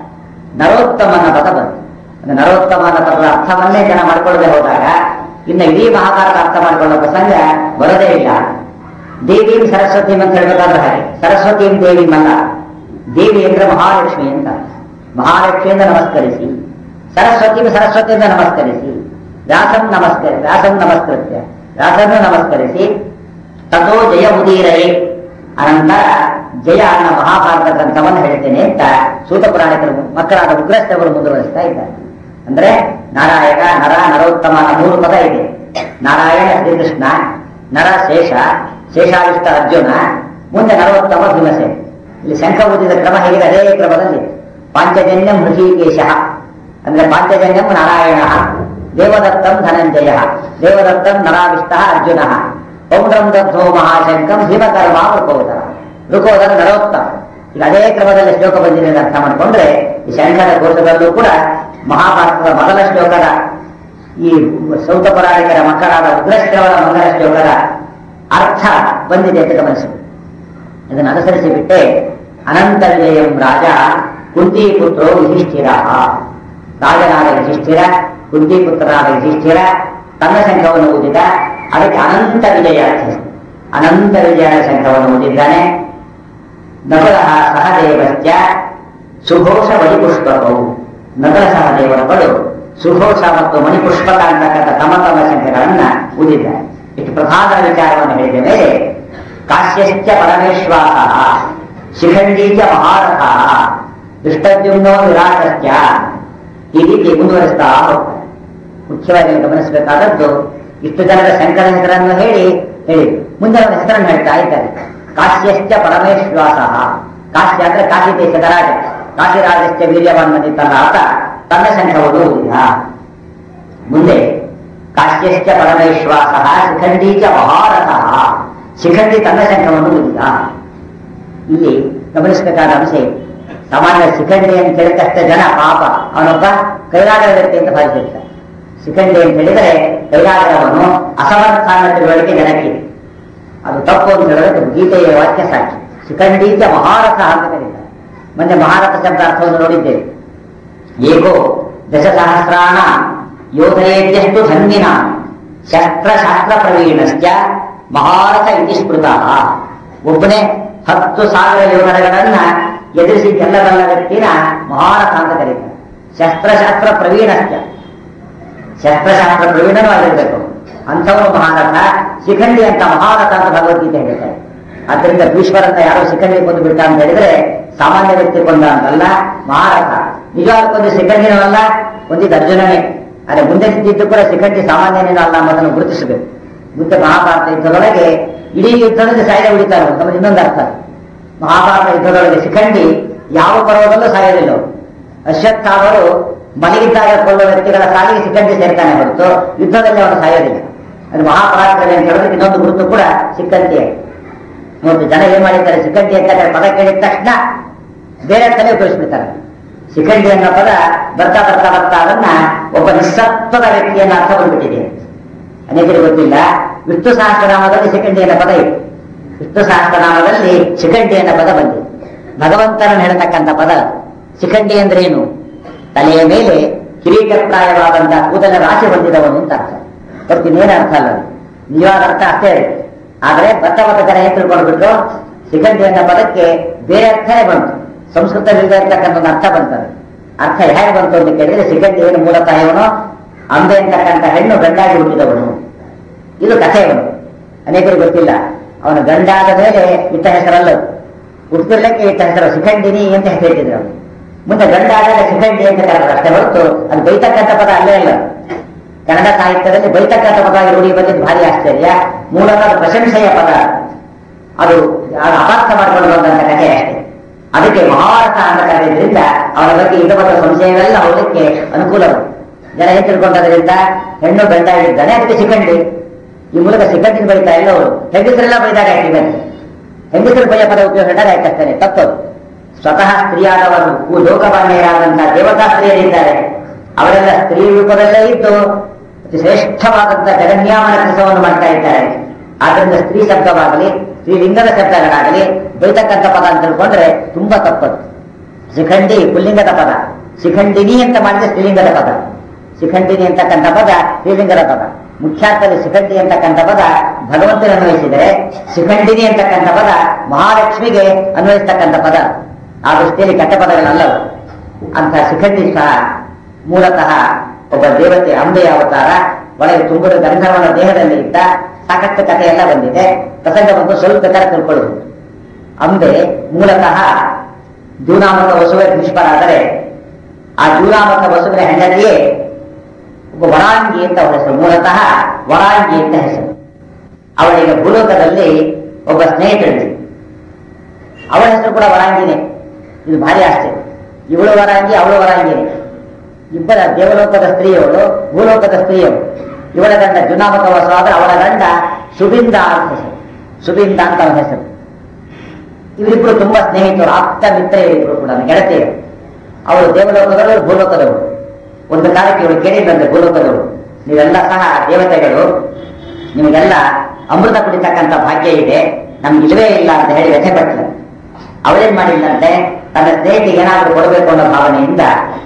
ನರೋತ್ತಮನ ಪದ ಬಂತು ಅಂದ್ರೆ ನರೋತ್ತಮನ ಪದದ ಅರ್ಥವನ್ನೇ ಜನ ಮಾಡ್ಕೊಳ್ಳದೆ ಹೋದಾಗ ಇನ್ನು ಇಡೀ ಮಹಾಭಾರತ ಅರ್ಥ ಮಾಡಿಕೊಳ್ಳೋ ಪ್ರಸಂಗ ಬರೋದೇ ಇಲ್ಲ ದೇವೀಂ ಸರಸ್ವತಿ ಅಂತ ಹೇಳ್ಬೇಕಾದ್ರೆ ಹಾಗೆ ಸರಸ್ವತೀಂ ದೇವೀಂ ಅಲ್ಲ ದೇವಿ ಅಂದ್ರೆ ಮಹಾಲಕ್ಷ್ಮಿ ಅಂತ ಮಹಾಲಕ್ಷ್ಮಿಯಿಂದ ನಮಸ್ಕರಿಸಿ ಸರಸ್ವತಿ ಸರಸ್ವತಿಯಿಂದ ನಮಸ್ಕರಿಸಿ ವ್ಯಾಸಂ ನಮಸ್ಕರಿ ವ್ಯಾಸಂ ನಮಸ್ಕೃತ್ಯ ವ್ಯಾಸನ್ನು ನಮಸ್ಕರಿಸಿ ತಥೋ ಜಯ ಉದೀರಯೇ ಅನಂತರ ಜಯ ಅನ್ನೋ ಮಹಾಭಾರತ ಗ್ರಂಥವನ್ನು ಹೇಳ್ತೇನೆ ಅಂತ ಸೂತ ಪುರಾಣಿಕರು ಮಕ್ಕಳಾದ ಉಗ್ರಸ್ತವರು ಮುಂದುವರಿಸ್ತಾ ಇದ್ದಾರೆ ಅಂದ್ರೆ ನಾರಾಯಣ ನರ ನರೋತ್ತಮ ಅನ್ನೋ ಮೂರು ಪದ ಇದೆ ನಾರಾಯಣ ಶ್ರೀಕೃಷ್ಣ ನರ ಶೇಷ ಶೇಷಾವಿಷ್ಟ ಅರ್ಜುನ ಮುಂದೆ ನರೋತ್ತಮ ಭೀಮಸೇನ ಇಲ್ಲಿ ಶಂಖ ಊದಿದ ಕ್ರಮ ಹೇಗಿದೆ ಅದೇ ಕ್ರಮದಲ್ಲಿ ಪಾಂಚಜನ್ಯಂ ಹೃಷಿಕೇಶ ಅಂದ್ರೆ ಪಾಂಚಜನ್ಯಂ ನಾರಾಯಣ ದೇವದತ್ತಂ ಧನಂಜಯ ದೇವದತ್ತಂ ನರಾವಿಷ್ಟ ಅರ್ಜುನ ಪೌಂಡ್ರಂ ದತ್ತೋ ಮಹಾಶಂಕಂ ಭೀಮಕರ್ಮ ಋಕೋದರ ಋಕೋದರ ನರೋತ್ತಮ ಈಗ ಅದೇ ಕ್ರಮದಲ್ಲಿ ಶ್ಲೋಕ ಬಂದಿದೆ ಅಂತ ಅರ್ಥ ಮಾಡಿಕೊಂಡ್ರೆ ಈ ಶಂಕರ ಕೋಶದಲ್ಲೂ ಕೂಡ ಮಹಾಭಾರತದ ಮೊದಲ ಶ್ಲೋಕದ ಈ ಸೌತ ಪುರಾಣಿಕರ ಮಕ್ಕಳಾದ ಉಗ್ರಶ್ರವಣ ಮಂಗಲ ಶ್ಲೋಕದ ಅರ್ಥ ಬಂದಿದೆ ಅಂತ ಗಮನಿಸಬೇಕು ಇದನ್ನು ಅನುಸರಿಸಿ ಬಿಟ್ಟೆ ಅನಂತ ವಿಜಯಂ ರಾಜ ಕುಂತಿ ಪುತ್ರೋ ಯುಧಿಷ್ಠಿರ ರಾಜನಾದ ಯುಧಿಷ್ಠಿರ ಕುಂತಿ ಪುತ್ರನಾದ ಯುಧಿಷ್ಠಿರ ತನ್ನ ಶಂಖವನ್ನು ಓದಿದ ಅದಕ್ಕೆ ಅನಂತ ವಿಜಯ ಅಂತ ಹೆಸರು. ಅನಂತ ವಿಜಯ ಶಂಖವನ್ನು ಓದಿದ್ದಾನೆ ನಕಲ ಸಹದೇವಶ್ಚ ಸುಘೋಷ ಮಣಿಪುಷ್ಪಕವು ನಕಲ ಸಹದೇವರುಗಳು ಸುಘೋಷ ಮತ್ತು ಮಣಿಪುಷ್ಪಕ ಅಂತಕ್ಕಂಥ ತಮ್ಮ ತಮ್ಮ ಶಂಖಗಳನ್ನ ಊದಿದ್ದಾರೆ ಇಷ್ಟು ಪ್ರಧಾನ ವಿಚಾರವನ್ನು ಹೇಳಿದ ಮೇಲೆ ಕಾಶ್ಯಶ್ಚ ಪರಮೇಶ್ವಾಸ ಶಿಖಂಡೀ ಚ ಮಹಾರಥ ದುಷ್ಟದ್ಯುಮ್ನೋ ವಿರಾಟಶ್ಚ ಈ ರೀತಿ ಮುಂದುವರಿಸ್ತಾ ಹೋಗ್ತಾರೆ ಮುಖ್ಯವಾಗಿ ಗಮನಿಸಬೇಕಾದದ್ದು ಇಷ್ಟು ಜನರ ಶಂಕರ ಹೆಸರನ್ನು ಹೇಳಿ ಹೇಳಿ ಮುಂದೆ ಅವನ ಹೆಸರನ್ನು ಹೇಳ್ತಾ ಇದ್ದಾರೆ ಕಾಶ್ಯಶ್ಚ ಪರಮೇಶ್ವಾಸ ಕಾಶ್ಯ ಅಂದ್ರೆ ಕಾಶಿ ದೇಶದ ರಾಜ ಕಾಶಿರಾಜಶ್ಚ ವೀರ್ಯವಾನ್ಮದಿತ್ತಲ್ಲ ಆತ ತನ್ನ ಶಂಖವನ್ನು ಊದಿದ ಮುಂದೆ ಕಾಶ್ಯಶ್ಚ ಪರಮೇಶ್ವಾಸ ಶಿಖಂಡಿ ಚ ಮಹಾರಥ ಶಿಖಂಡಿ ತನ್ನ ಶಂಖವನ್ನು ಊದಿದ ಇಲ್ಲಿ ಗಮನಿಸಬೇಕಾದ ಅಂಶ ಇದೆ. ಸಾಮಾನ್ಯ ಶಿಖಂಡಿ ಅಂತ ಹೇಳಿದಷ್ಟೇ ಜನ ಪಾಪ ಅವನೊಬ್ಬ ಕೈಲಾಗದ ವ್ಯಕ್ತಿ ಅಂತ ಭಾವಿಸಿರ್ತಾರೆ ಶಿಖಂಡಿ ಅಂತ ಹೇಳಿದರೆ ಕೈಲಾಗದವನು ಅಸಮರ್ಥ ಅನ್ನೋ ತಿಳುವಳಿಕೆ ಜನಕ್ಕೆ ಅದು ತಪ್ಪು ಅಂತ ಹೇಳಿದ್ರೆ ಗೀತೆಯ ವಾಕ್ಯ ಸಾಕ್ಷಿ ಶಿಖಂಡೀಚ ಮಹಾರಥ ಅಂತ ಕರೀತಾರೆ ಮೊನ್ನೆ ಮಹಾರಥ ಶಬ್ದ ಅರ್ಥವನ್ನು ನೋಡಿದ್ದೇವೆ ಏಕೋ ದಶಸಹಸ್ರಾಣ ಯೋಧನೇದ್ಯಷ್ಟು ಧನ್ವಿನ ಶಸ್ತ್ರಶಾಸ್ತ್ರ ಪ್ರವೀಣಶ್ಚ ಮಹಾರಥ ಇತಿ ಸ್ಮೃತ ಒಬ್ಬನೇ ಹತ್ತು ಸಾವಿರ ಯೋಧನಗಳನ್ನ ಎದುರಿಸಿ ಗೆಲ್ಲಬಲ್ಲ ವ್ಯಕ್ತಿನ ಮಹಾರಥ ಅಂತ ಕರೀತಾರೆ ಶಸ್ತ್ರಶಾಸ್ತ್ರ ಪ್ರವೀಣಶ್ಚ ಶಸ್ತ್ರಶಾಸ್ತ್ರ ಪ್ರವೀಣನೂ ಆಗಿರ್ಬೇಕು ಅಂಥವನು ಮಹಾರಥ ಶಿಖಂಡಿ ಅಂತ ಮಹಾರಥ ಅಂತ ಭಗವದ್ಗೀತೆ ಹೇಳ್ತಾರೆ ಆದ್ದರಿಂದ ಭೀಷ್ಮರಂತ ಯಾರೋ ಶಿಖಂಡಿ ಕೊಂದು ಬಿಟ್ಟ ಅಂತ ಹೇಳಿದ್ರೆ ಸಾಮಾನ್ಯ ವ್ಯಕ್ತಿ ಕೊಂದ ಅಂತಲ್ಲ ಮಹಾರಥ ನಿಜವಾದ ಕೊಂದು ಶಿಖಂಡಿನೂ ಅಲ್ಲ ಒಂದಿದ್ದು ಅರ್ಜುನನೇ ಅದೇ ಮುಂದೆ ನಿಂತಿದ್ದು ಕೂಡ ಶಿಖಂಡಿ ಸಾಮಾನ್ಯನೇನೂ ಅಲ್ಲ ಅನ್ನೋದನ್ನು ಗುರುತಿಸಬೇಕು ಮುಂದೆ ಮಹಾಭಾರತ ಯುದ್ಧದೊಳಗೆ ಇಡೀ ಯುದ್ಧದಲ್ಲಿ ಸಾಯ್ದ ಉಳಿತಾರೆ ನಮ್ಮ ಇನ್ನೊಂದು ಅರ್ಥ ಮಹಾಭಾರತ ಯುದ್ಧದೊಳಗೆ ಶಿಖಂಡಿ ಯಾವ ಪರ್ವದಲ್ಲೂ ಸಾಯೋದಿಲ್ಲ ಅವ್ರು. ಅಶ್ವತ್ಥಾಮರು ಮಲಗಿದ್ದಾಗ ಕೊಲ್ಲುವ ವ್ಯಕ್ತಿಗಳ ಸಾಲಿಗೆ ಶಿಖಂಡಿ ಸೇರ್ತಾನೆ ಹೊರತು ಯುದ್ಧದಲ್ಲಿ ಅವನು ಸಾಯೋದಿಲ್ಲ ಅದು ಮಹಾಪರಾಕ್ರಮಿ ಅಂತ ಹೇಳೋದಕ್ಕೆ ಇನ್ನೊಂದು ಗುರುತು ಕೂಡ ಶಿಖಂಡಿಯೇ ಮತ್ತು ಜನ ಏನ್ ಮಾಡಿದ್ದಾರೆ ಶಿಖಂಡಿ ಅಂತ ಪದ ಕೇಳಿದ ತಕ್ಷಣ ಬೇರೆ ತಲೆ ಉಪಯೋಗಿಸ್ಬಿಡ್ತಾರೆ ಶಿಖಂಡಿ ಅನ್ನೋ ಪದ ಬರ್ತಾ ಬರ್ತಾ ಬರ್ತಾ ಅದನ್ನ ಒಬ್ಬ ನಿಸ್ಸತ್ವದ ವ್ಯಕ್ತಿಯನ್ನ ಅರ್ಥ ಬಂದ್ಬಿಟ್ಟಿದೆ ಅನೇಕರಿಗೆ ಗೊತ್ತಿಲ್ಲ ವಿಷ್ಣು ಸಹಸ್ರನಾಮದಲ್ಲಿ ಶಿಖಂಡಿ ಅನ್ನೋ ಪದ ಇದೆ ವಿಷ್ಣು ಸಹಸ್ರನಾಮದಲ್ಲಿ ಶಿಖಂಡಿ ಅನ್ನೋ ಪದ ಬಂದಿದೆ ಭಗವಂತನನ್ನು ಹೇಳ್ತಕ್ಕಂಥ ಪದ ಶಿಖಂಡಿ ಅಂದ್ರೆ ಏನು ತಲೆಯ ಮೇಲೆ ಕಿರೀಟಪ್ರಾಯವಾದಂತಹ ಕೂದಲ ರಾಶಿ ಹೊಂದಿದವನು ಅಂತ ಅರ್ಥ ಹೊರತು ಇನ್ನೇನು ಅರ್ಥ ಅಲ್ಲ ಅದು. ನಿಜವಾದ ಅರ್ಥ ಅಷ್ಟೇ ಇದೆ ಆದ್ರೆ ಬತ್ತ ಬತ್ತ ಜನ ಏನ್ ತಿಳ್ಕೊಂಡ್ಬಿಟ್ರು ಶಿಖಂಡಿ ಅನ್ನೋ ಪದಕ್ಕೆ ಬೇರೆ ಅರ್ಥನೇ ಬಂತು ಸಂಸ್ಕೃತದಲ್ಲಿ ಇರ್ತಕ್ಕಂಥ ಒಂದು ಅರ್ಥ ಬಂತದೆ ಅರ್ಥ ಹೇಗೆ ಬಂತು ಅಂತ ಕೇಳಿದ್ರೆ ಶಿಖಂಡಿ ಏನು ಮೂಲತಃ ಇವನು ಅಂಬೆ ಅಂತಕ್ಕಂಥ ಹೆಣ್ಣು ಗಂಡಾಗಿ ಹುಟ್ಟಿದವನು ಇದು ಕಥೆ ಇವನು ಅನೇಕರಿಗೆ ಗೊತ್ತಿಲ್ಲ ಅವನ ಗಂಡಾದ ಮೇಲೆ ಇಟ್ಟ ಹೆಸರಲ್ಲ ಅದು. ಹುಟ್ಟಿರ್ಲಿಕ್ಕೆ ಇಟ್ಟ ಹೆಸರು ಶಿಖಂಡಿನಿ ಅಂತ ಹೆಸರಿಟ್ಟಿದ್ರು ಅವನು ಮುಂದೆ ಗಂಡಾದಾಗ ಶಿಖಂಡಿ ಅಂತ ಕರೆದ್ರು ಅಷ್ಟೇ ಹೊರತು ಅದು ಬೈತಕ್ಕಂಥ ಪದ ಅಲ್ಲೇ ಇಲ್ಲ ಕನ್ನಡ ಸಾಹಿತ್ಯದಲ್ಲಿ ಬೈತಕ್ಕಂಥ ಪದ ರೂಢಿ ಬಂದಿದ್ದು ಭಾರಿ ಆಶ್ಚರ್ಯ ಮೂಲತಃ ಅದು ಪ್ರಶಂಸೆಯ ಪದ ಅದು ಅದು ಅಪಾರ್ಥ ಮಾಡ್ಕೊಂಡು ಬಂದಂತ ಕಥೆ ಅಷ್ಟೇ ಅದಕ್ಕೆ ಮಹಾರಥ ಅಂತ ಕರೆಯೋದ್ರಿಂದ ಅವನ ಬಗ್ಗೆ ಇದ್ದ ಬಂದ ಸಂಶಯಗಳೆಲ್ಲ ಹೋಗಲಿಕ್ಕೆ ಅನುಕೂಲ ಜನ ಏನ್ ತಿಳ್ಕೊಂಡದ್ರಿಂದ ಹೆಣ್ಣು ಗಂಡಾಗಿದ್ದಾನೆ ಅದಕ್ಕೆ ಶಿಖಂಡಿ ಈ ಮೂಲಕ ಶಿಖಂಡಿನ ಬೈತಾ ಇಲ್ಲ ಅವರು ಹೆಂಗಸರೆಲ್ಲ ಬೈದಾಗ ಯಾಕಿದ್ದಾರೆ ಹೆಂಗಸರು ಬೈಯ ಪದ ಉಪಯೋಗ ಹೇಳಿದಾಗ ಯಾಕಂತಾನೆ ತಪ್ಪದು ಸ್ವತಃ ಸ್ತ್ರೀಯಾದವರು ಭೂ- ಲೋಕಮಾನ್ಯರಾದಂತಹ ದೇವತಾ ಸ್ತ್ರೀಯರಿದ್ದಾರೆ ಅವರೆಲ್ಲ ಸ್ತ್ರೀ ರೂಪದಲ್ಲೇ ಇದ್ದು ಅತಿ ಶ್ರೇಷ್ಠವಾದಂತಹ ಜಗನ್ಯಾಮನ ಕೆಲಸವನ್ನು ಮಾಡ್ತಾ ಇದ್ದಾರೆ ಆದ್ರಿಂದ ಸ್ತ್ರೀ ಶಬ್ದವಾಗಲಿ ಸ್ತ್ರೀಲಿಂಗದ ಶಬ್ದಗಳಾಗಲಿ ಬೈತಕ್ಕಂಥ ಪದ ಅಂತ ತಿಳ್ಕೊಂಡ್ರೆ ತುಂಬಾ ತಪ್ಪದು ಶಿಖಂಡಿ ಪುಲ್ಲಿಂಗದ ಪದ ಶಿಖಂಡಿನಿ ಅಂತ ಮಾಡಿದ್ರೆ ಸ್ತ್ರೀಲಿಂಗದ ಪದ ಶಿಖಂಡಿನಿ ಅಂತಕ್ಕಂಥ ಪದ ಸ್ತ್ರೀಲಿಂಗದ ಪದ ಮುಖ್ಯಾರ್ಥದಲ್ಲಿ ಶಿಖಂಡಿ ಅಂತಕ್ಕಂಥ ಪದ ಭಗವಂತನ ಅನ್ವಯಿಸಿದರೆ ಶಿಖಂಡಿನಿ ಅಂತಕ್ಕಂಥ ಪದ ಮಹಾಲಕ್ಷ್ಮಿಗೆ ಅನ್ವಯಿಸ್ತಕ್ಕಂಥ ಪದ ಆ ದೃಷ್ಟಿಯಲ್ಲಿ ಕೆಟ್ಟ ಪದಗಳಲ್ಲ ಅವು. ಅಂತ ಶಿಖಂಡಿ ಸಹ ಮೂಲತಃ ಒಬ್ಬ ದೇವತೆ ಅಂಬೆಯ ಅವತಾರ ಒಳಗೆ ತುಂಬಿದ ಗಂಧರ್ವನ ದೇಹದಲ್ಲಿ ಇದ್ದ ಸಾಕಷ್ಟು ಕಥೆ ಎಲ್ಲ ಬಂದಿದೆ ಪ್ರಸಂಗ ಬಂದು ಸ್ವಲ್ಪ ತರ ತಿಳ್ಕೊಳ್ಳುವುದು ಅಂಬೆ ಮೂಲತಃ ಜೂನಾಮಕ ವಸುವೆ ನಿಷ್ಫರಾದರೆ ಆ ಜೂನಾಮಕ ವಸುವಿನ ಹೆಂಡತಿಯೇ ಒಬ್ಬ ವರಾಂಗಿ ಅಂತ ಅವಳ ಹೆಸರು ಮೂಲತಃ ವರಾಂಗಿ ಅಂತ ಹೆಸರು ಅವಳಿಗೆ ಭೂಲೋಕದಲ್ಲಿ ಒಬ್ಬ ಸ್ನೇಹಿತರಿದ್ದ ಅವಳ ಹೆಸರು ಕೂಡ ವರಾಂಗಿನೇ ಇದು ಭಾರಿ ಆಶ್ಚರ್ಯ ಇವಳು ವರಾಂಗಿ ಅವಳು ವರಾಂಗಿನೇ ಇಬ್ಬರ ದೇವಲೋಕದ ಸ್ತ್ರೀಯವಳು ಭೂಲೋಕದ ಸ್ತ್ರೀಯವರು ಇವಳ ಗಂಡ ಜುನಾಮಕ ವಸವಾದ ಅವಳ ಗಂಡ ಸುಬಿಂದ ಅಂತ ಹೆಸರು ಸುಬಿಂದ ಅಂತ ಅವನ ಹೆಸರು ಇವರಿಬ್ರು ತುಂಬಾ ಸ್ನೇಹಿತರು ಆಪ್ತ ಮಿತ್ರ ಇವರಿಬ್ರು ಕೂಡ ಗೆಳತಿಯರು ಅವಳು ದೇವಲೋಕದವರು ಭೂಲೋಕದವರು ಒಂದು ಕಾಲಕ್ಕೆ ಇವಳು ಕೇಳಿದ್ದಂತೆ ಭೂಲೋಕದವರು ನೀವೆಲ್ಲ ಸಹ ದೇವತೆಗಳು ನಿಮಗೆಲ್ಲ ಅಮೃತ ಕುಡಿತಕ್ಕಂಥ ಭಾಗ್ಯ ಇದೆ ನಮ್ಗೆ ಇಲ್ಲವೇ ಇಲ್ಲ ಅಂತ ಹೇಳಿ ವ್ಯಥೆ ಪಟ್ಟಳು ಅವಳೇನ್ ಮಾಡಿಲ್ಲಂತೆ ತನ್ನ ಸ್ನೇಹಿತಿಗೆ ಏನಾದ್ರೂ ಕೊಡಬೇಕು ಅನ್ನೋ ಭಾವನೆಯಿಂದ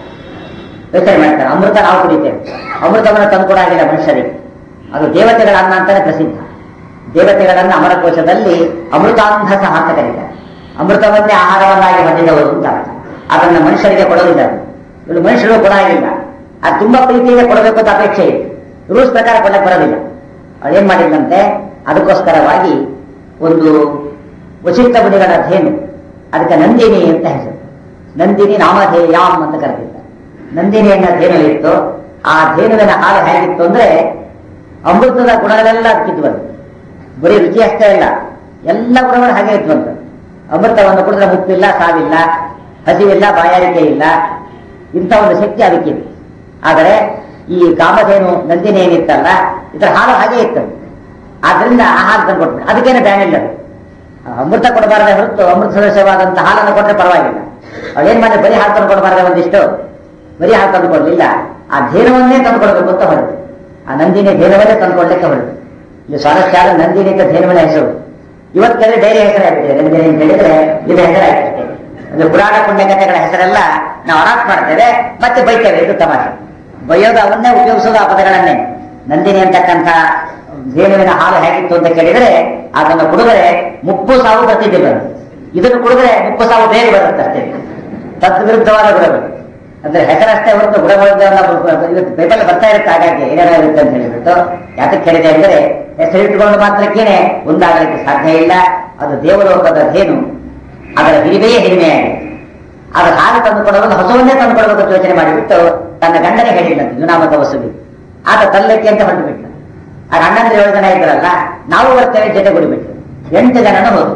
ಯೋಚನೆ ಮಾಡ್ತಾರೆ ಅಮೃತ ನಾವು ಕುಡಿತೇವೆ ಅಮೃತವನ್ನು ತಂದುಕೊಡಾಗಿಲ್ಲ ಮನುಷ್ಯರಿಗೆ ಅದು ದೇವತೆಗಳ ಅನ್ನ ಅಂತಾನೆ ಪ್ರಸಿದ್ಧ ದೇವತೆಗಳನ್ನ ಅಮರಕೋಶದಲ್ಲಿ ಅಮೃತಾಂಧ ಸಹ ಅಂತ ಕರೀತಾರೆ ಅಮೃತವನ್ನೇ ಆಹಾರವನ್ನಾಗಿ ಹೊಂದಿದವರು ಅಂತ ಅರ್ಥ. ಅದನ್ನ ಮನುಷ್ಯರಿಗೆ ಕೊಡೋದಿಲ್ಲ ಅದು. ಇವರು ಮನುಷ್ಯರು ಕೊಡಾಗಿಲ್ಲ ಅದು ತುಂಬಾ ಪ್ರೀತಿಯಿಂದ ಕೊಡಬೇಕು ಅಂತ ಅಪೇಕ್ಷೆ ಇದೆ ರೂಲ್ಸ್ ಪ್ರಕಾರ ಕೊಡಕ್ಕೆ ಬರೋದಿಲ್ಲ ಅವಳೇನ್ ಮಾಡಿದ್ದಂತೆ ಅದಕ್ಕೋಸ್ಕರವಾಗಿ ಒಂದು ವಶಿಷ್ಠ ಮುನಿಗಳ ಧೇನು ಅದಕ್ಕೆ ನಂದಿನಿ ಅಂತ ಹೆಸರು ನಂದಿನಿ ನಾಮಧೇಯಾಮ್ ಅಂತ ಕರೆದಿದ್ದಾರೆ ನಂದಿನಿಯನ್ನ ಧೇನು ಇತ್ತು ಆ ಧೇನುವಿನ ಹಾಲು ಹೇಗಿತ್ತು ಅಂದ್ರೆ ಅಮೃತದ ಗುಣಗಳೆಲ್ಲ ಅದಕ್ಕಿದ್ದು ಬಂತು ಬರೀ ರುಚಿ ಅಷ್ಟೇ ಇಲ್ಲ ಎಲ್ಲ ಗುಣಗಳು ಹಾಗೆ ಇತ್ತು ಬಂತು ಅಮೃತವನ್ನು ಕುಡಿದ್ರೆ ಮುಪ್ಪಿಲ್ಲ ಸಾವಿಲ್ಲ ಹಸಿವಿಲ್ಲ ಬಾಯಾರಿಕೆ ಇಲ್ಲ ಇಂಥ ಒಂದು ಶಕ್ತಿ ಅದಕ್ಕಿದೆ ಆದರೆ ಈ ಕಾಮಧೇನು ನಂದಿನಿ ಏನಿತ್ತಲ್ಲ ಇದರ ಹಾಲು ಹಾಗೆ ಇತ್ತು ಆದ್ರಿಂದ ಆ ಹಾಲು ತಂದು ಕೊಟ್ಬಿಟ್ಟು ಅದಕ್ಕೇನೆ ಬ್ಯಾನ್ ಇಲ್ಲ ಅದು. ಅಮೃತ ಕೊಡಬಾರದೆ ಹೊರತು ಅಮೃತ ಸದಸ್ಯವಾದಂತಹ ಹಾಲನ್ನು ಕೊಟ್ಟರೆ ಪರವಾಗಿಲ್ಲ ಅವಳೇನ್ ಮಾಡಿ ಬರೀ ಹಾಲು ತಂದು ಕೊಡಬಾರದೆ ಒಂದಿಷ್ಟು ಬರೀ ಹಾಲು ತಂದು ಕೊಡಲಿಲ್ಲ ಆ ಧೇನುವನ್ನೇ ತಂದು ಕೊಡಬೇಕು ಅಂತ ಹೊರಟು ಆ ನಂದಿನಿ ಧೇನುವನ್ನೇ ತಂದು ಕೊಡ್ಲಿಕ್ಕೆ ಹೊರಟು ಇದು ಸ್ವಾರಸ್ಯ ಆದ ನಂದಿನಿ ಅಂತ ಧೇನುವಿನ ಹೆಸರು ಇವತ್ತು ಕೇಳಿದ್ರೆ ಡೈರಿ ಹೆಸರಾಗ್ಬಿಟ್ಟಿದೆ ನಂದಿನಿ ಅಂತ ಹೇಳಿದ್ರೆ ಇದು ಹೆಸರಾಗ್ಬಿಟ್ಟೆ ಅಂದ್ರೆ ಪುರಾಣ ಪುಣ್ಯ ಕಥೆಗಳ ಹೆಸರೆಲ್ಲ ನಾವು ಅನಾಥ ಮಾಡ್ತೇವೆ ಮತ್ತೆ ಬೈತೇವೆ ಇದು ತಮಾಷೆ ಬೈಯೋದು ಅವನ್ನೇ ಉಪಯೋಗಿಸೋದು ಆ ಪದಗಳನ್ನೇ ನಂದಿನಿ ಅಂತಕ್ಕಂಥ ಧೇನುವಿನ ಹಾಲು ಹೇಗಿತ್ತು ಅಂತ ಕೇಳಿದ್ರೆ ಅದನ್ನು ಕುಡಿದರೆ ಮುಪ್ಪು ಸಾವು ಬರ್ತಿದ್ದಿಲ್ಲ ಇದನ್ನು ಕುಡಿದ್ರೆ ಮುಪ್ಪು ಸಾವು ಬೇಗ ಬರುತ್ತೆ ಅಷ್ಟೇ ತದ್ವಿರುದ್ಧವಾದ ಗುಣಗಳು ಅಂದ್ರೆ ಹೆಸರಷ್ಟೇ ಹೊರತು ಗುಣಗಳಿಂದ ಇವತ್ತು ಪೇಪರ್ ಬರ್ತಾ ಇರುತ್ತೆ ಹಾಗಾಗಿ ಏನೇನಾಗುತ್ತೆ ಅಂತ ಹೇಳಿಬಿಟ್ಟು ಯಾತಕ್ಕೆ ಹೇಳಿದೆ ಅಂದ್ರೆ ಹೆಸರಿಟ್ಟುಕೊಂಡು ಮಾತ್ರಕ್ಕೇನೆ ಒಂದಾಗಲಿಕ್ಕೆ ಸಾಧ್ಯ ಇಲ್ಲ ಅದು ದೇವಲೋಕದ ಧೇನು ಅದರ ಹಿರಿಮೆಯೇ ಹಿರಿಮೆಯಾಗಿದೆ ಅದರ ಹಾಲು ತಂದು ಕೊಡೋದು ಹಸುವನ್ನೇ ತಂದು ಕೊಡಬೇಕು ಅಂತ ಯೋಚನೆ ಮಾಡಿಬಿಟ್ಟು ತನ್ನ ಗಂಡನೇ ಹೇಳಿಲ್ಲಂತೆ ಜುನಾಮಕ ವಸುವಿ ಆತ ತಲ್ಲಕ್ಕೆ ಅಂತ ಹೊರಟು ಆ ಅಣ್ಣಂದ್ರೆ ಏಳು ಜನ ಇದ್ರಲ್ಲ ನಾವು ಬರ್ತೇವೆ ಜೊತೆ ಗುಡಿಬಿಟ್ಟು ಎಂಟು ಜನನು ಹೋದ್ರು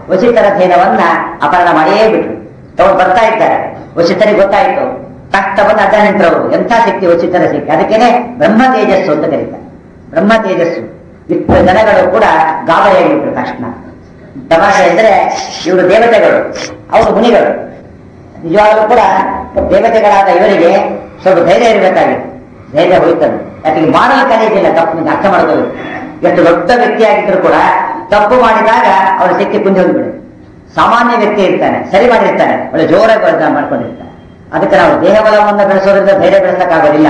ವಶಿಷ್ಠರ ಧೇನವನ್ನ ಅಪಹರಣ ಮಾಡಿಯೇ ಬಿಟ್ರು ತಗೊಂಡು ಬರ್ತಾ ಇದ್ದಾರೆ ವಶಿಷ್ಠರಿಗೆ ಗೊತ್ತಾಯ್ತು ತಕ್ಕ ಬಂದು ಅಡ್ಡ ನಿಂತರವರು ಎಂಥ ಶಕ್ತಿ ವಶಿಷ್ಠರ ಶಕ್ತಿ ಅದಕ್ಕೇನೆ ಬ್ರಹ್ಮ ತೇಜಸ್ಸು ಅಂತ ಕರೀತಾರೆ ಬ್ರಹ್ಮ ತೇಜಸ್ಸು ಇಷ್ಟು ಜನಗಳು ಕೂಡ ಗಾಬರಿಯಾಗಿಬಿಟ್ರು ತಕ್ಷಣ ತಮಾಷೆ ಅಂದ್ರೆ ಇವರು ದೇವತೆಗಳು ಅವರು ಮುನಿಗಳು ನಿಜವಾಗ್ಲೂ ಕೂಡ ದೇವತೆಗಳಾದ ಇವರಿಗೆ ಸ್ವಲ್ಪ ಧೈರ್ಯ ಇರಬೇಕಾಗಿತ್ತು ಧೈರ್ಯ ಹೋಯ್ತದೆ ಯಾಕೆ ಮಾಡಲು ಕಲಿಯಿಲ್ಲ ತಪ್ಪು ಅರ್ಥ ಮಾಡ್ಕೋಬೇಕು ಎಷ್ಟು ದೊಡ್ಡ ವ್ಯಕ್ತಿಯಾಗಿದ್ರು ಕೂಡ ತಪ್ಪು ಮಾಡಿದಾಗ ಅವರ ಶಕ್ತಿ ಕುಂದಿ ಹೋಗ್ಬಿಡುತ್ತೆ ಸಾಮಾನ್ಯ ವ್ಯಕ್ತಿ ಇರ್ತಾನೆ ಸರಿ ಮಾಡಿರ್ತಾನೆ ಒಳ್ಳೆ ಜೋರಾಗಿ ವರ್ಧನೆ ಮಾಡ್ಕೊಂಡಿರ್ತಾನೆ ಅದಕ್ಕೆ ನಾವು ದೇಹ ಬಲವನ್ನು ಬೆಳೆಸೋದ್ರಿಂದ ಧೈರ್ಯ ಬೆಳೆಸಕ್ಕಾಗೋದಿಲ್ಲ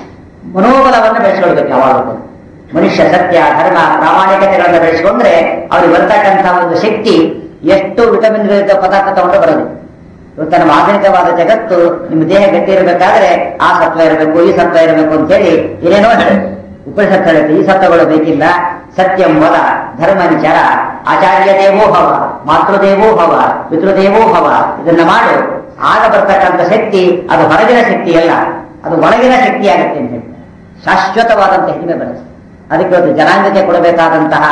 ಮನೋಬಲವನ್ನು ಬೆಳೆಸ್ಕೊಳ್ಬೇಕು ಯಾವಾಗಲೂ ಕೂಡ. ಮನುಷ್ಯ ಸತ್ಯ ಧರ್ಮ ಪ್ರಾಮಾಣಿಕತೆಗಳನ್ನು ಬೆಳೆಸ್ಕೊಂಡ್ರೆ ಅವ್ರಿಗೆ ಬರ್ತಕ್ಕಂಥ ಒಂದು ಶಕ್ತಿ ಎಷ್ಟು ವಿಟಮಿನ್ ಪದಾರ್ಥ ತಗೊಂಡು ಬರೋದು ಇವತ್ತು ನಮ್ಮ ಆಧುನಿಕವಾದ ಜಗತ್ತು ನಿಮ್ಮ ದೇಹ ಗಟ್ಟಿ ಇರಬೇಕಾದ್ರೆ ಆ ಸತ್ವ ಇರಬೇಕು ಈ ಸತ್ವ ಇರಬೇಕು ಅಂತ ಹೇಳಿ ಏನೇನೋ ಹೇಳಿ ಉಪನಿಷತ್ ಹೇಳುತ್ತೆ ಈ ಸತ್ವಗಳು ಬೇಕಿಲ್ಲ ಸತ್ಯಂ ವದ ಧರ್ಮಂಚರ ಆಚಾರ್ಯ ದೇವೋ ಭವ ಮಾತೃದೇವೋ ಭವ ಪಿತೃದೇವೋ ಭವ ಇದನ್ನ ಮಾಡು ಆಗ ಬರ್ತಕ್ಕಂಥ ಶಕ್ತಿ ಅದು ಹೊರಗಿನ ಶಕ್ತಿ ಅಲ್ಲ ಅದು ಒಳಗಿನ ಶಕ್ತಿ ಆಗುತ್ತೆ ಅಂತ ಹೇಳಿ ಶಾಶ್ವತವಾದಂತ ಹಿರಿಮೆ ಬರುತ್ತೆ ಅದಕ್ಕೆ ಇವತ್ತು ಜನಾಂಗಕ್ಕೆ ಕೊಡಬೇಕಾದಂತಹ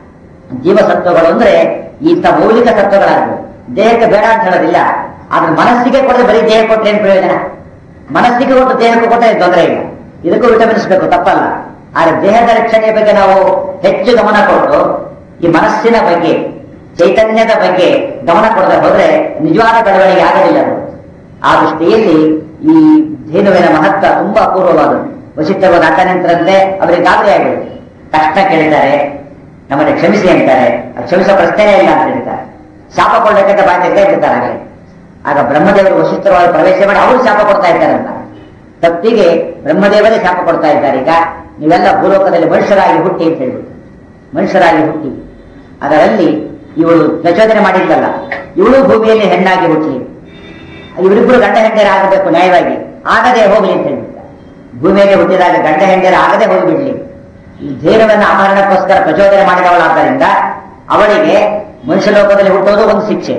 ಜೀವಸತ್ವಗಳು ಅಂದ್ರೆ ಇಂಥ ಮೌಲಿಕ ಸತ್ವಗಳಾಗಬೇಕು ದೇಹಕ್ಕೆ ಬೇಡ ಅಂತ ಹೇಳೋದಿಲ್ಲ ಆದ್ರೆ ಮನಸ್ಸಿಗೆ ಕೊಟ್ಟರೆ ಬರೀ ದೇಹ ಕೊಟ್ಟರೆ ಏನು ಪ್ರಯೋಜನ ಮನಸ್ಸಿಗೆ ಕೊಟ್ಟು ದೇಹಕ್ಕೆ ಕೊಟ್ಟರೆ ತೊಂದರೆ ಇಲ್ಲ ಇದಕ್ಕೂ ವಿಟಮಿನ್ಸ್ ಬೇಕು ತಪ್ಪಲ್ಲ ಆದ್ರೆ ದೇಹದ ರಕ್ಷಣೆಯ ಬಗ್ಗೆ ನಾವು ಹೆಚ್ಚು ಗಮನ ಕೊಟ್ಟು ಈ ಮನಸ್ಸಿನ ಬಗ್ಗೆ ಚೈತನ್ಯದ ಬಗ್ಗೆ ಗಮನ ಕೊಡದೆ ಹೋದ್ರೆ ನಿಜವಾದ ಬೆಳವಣಿಗೆ ಆಗೋದಿಲ್ಲ ಅದು ಆ ದೃಷ್ಟಿಯಲ್ಲಿ ಈ ಧೇನುವಿನ ಮಹತ್ವ ತುಂಬಾ ಅಪೂರ್ವವಾದದ್ದು ವಶಿಷ್ಠರು ನಂತರಂತೆ ಅವರಿಗೆ ಗಾಬರಿ ಆಗಿದೆ ಕಷ್ಟ ಕೇಳಿದ್ದಾರೆ ನಮ್ಮನ್ನು ಕ್ಷಮಿಸಿ ಅಂತಾರೆ ಅದು ಕ್ಷಮಿಸೋ ಪ್ರಶ್ನೆನೇ ಇಲ್ಲ ಅಂತ ಹೇಳ್ತಾರೆ ಶಾಪ ಕೊಡ್ಬೇಕಂತ ಬಾಯಿ ತೆಗ್ದೇ ಇರ್ತಾರೆ ಆಗಲೇ ಆಗ ಬ್ರಹ್ಮದೇವರು ವಶಿಷ್ಠರವಾಗಿ ಪ್ರವೇಶ ಮಾಡಿ ಅವರು ಶಾಪ ಕೊಡ್ತಾ ಇದ್ದಾರೆ ಅಂತ ತಪ್ಪಿಗೆ ಬ್ರಹ್ಮದೇವರೇ ಶಾಪ ಕೊಡ್ತಾ ಇದ್ದಾರೆ ಈಗ ನೀವೆಲ್ಲ ಭೂಲೋಕದಲ್ಲಿ ಮನುಷ್ಯರಾಗಿ ಹುಟ್ಟಿ ಅಂತ ಹೇಳ್ಬಿಟ್ಟು ಮನುಷ್ಯರಾಗಿ ಹುಟ್ಟಿ ಅದರಲ್ಲಿ ಇವಳು ಪ್ರಚೋದನೆ ಮಾಡಿದ್ದಲ್ಲ ಇವಳು ಭೂಮಿಯಲ್ಲಿ ಹೆಣ್ಣಾಗಿ ಹುಟ್ಟಿ ಇವರಿಬ್ಬರು ಗಂಡ ಹೆಂಡರ ಆಗಬೇಕು ನ್ಯಾಯವಾಗಿ ಆಗದೆ ಹೋಗ್ಲಿ ಅಂತ ಹೇಳ್ಬಿಟ್ಟ ಭೂಮಿಯಲ್ಲಿ ಹುಟ್ಟಿದಾಗ ಗಂಡ ಹೆಂಡರ ಆಗದೆ ಹೋಗಿಬಿಡ್ಲಿ ಈ ಧೈರ್ಯವನ್ನು ಅಪಹರಣಕ್ಕೋಸ್ಕರ ಪ್ರಚೋದನೆ ಮಾಡಿದವಳಾದ್ದರಿಂದ ಅವಳಿಗೆ ಮನುಷ್ಯ ಲೋಕದಲ್ಲಿ ಹುಟ್ಟೋದು ಒಂದು ಶಿಕ್ಷೆ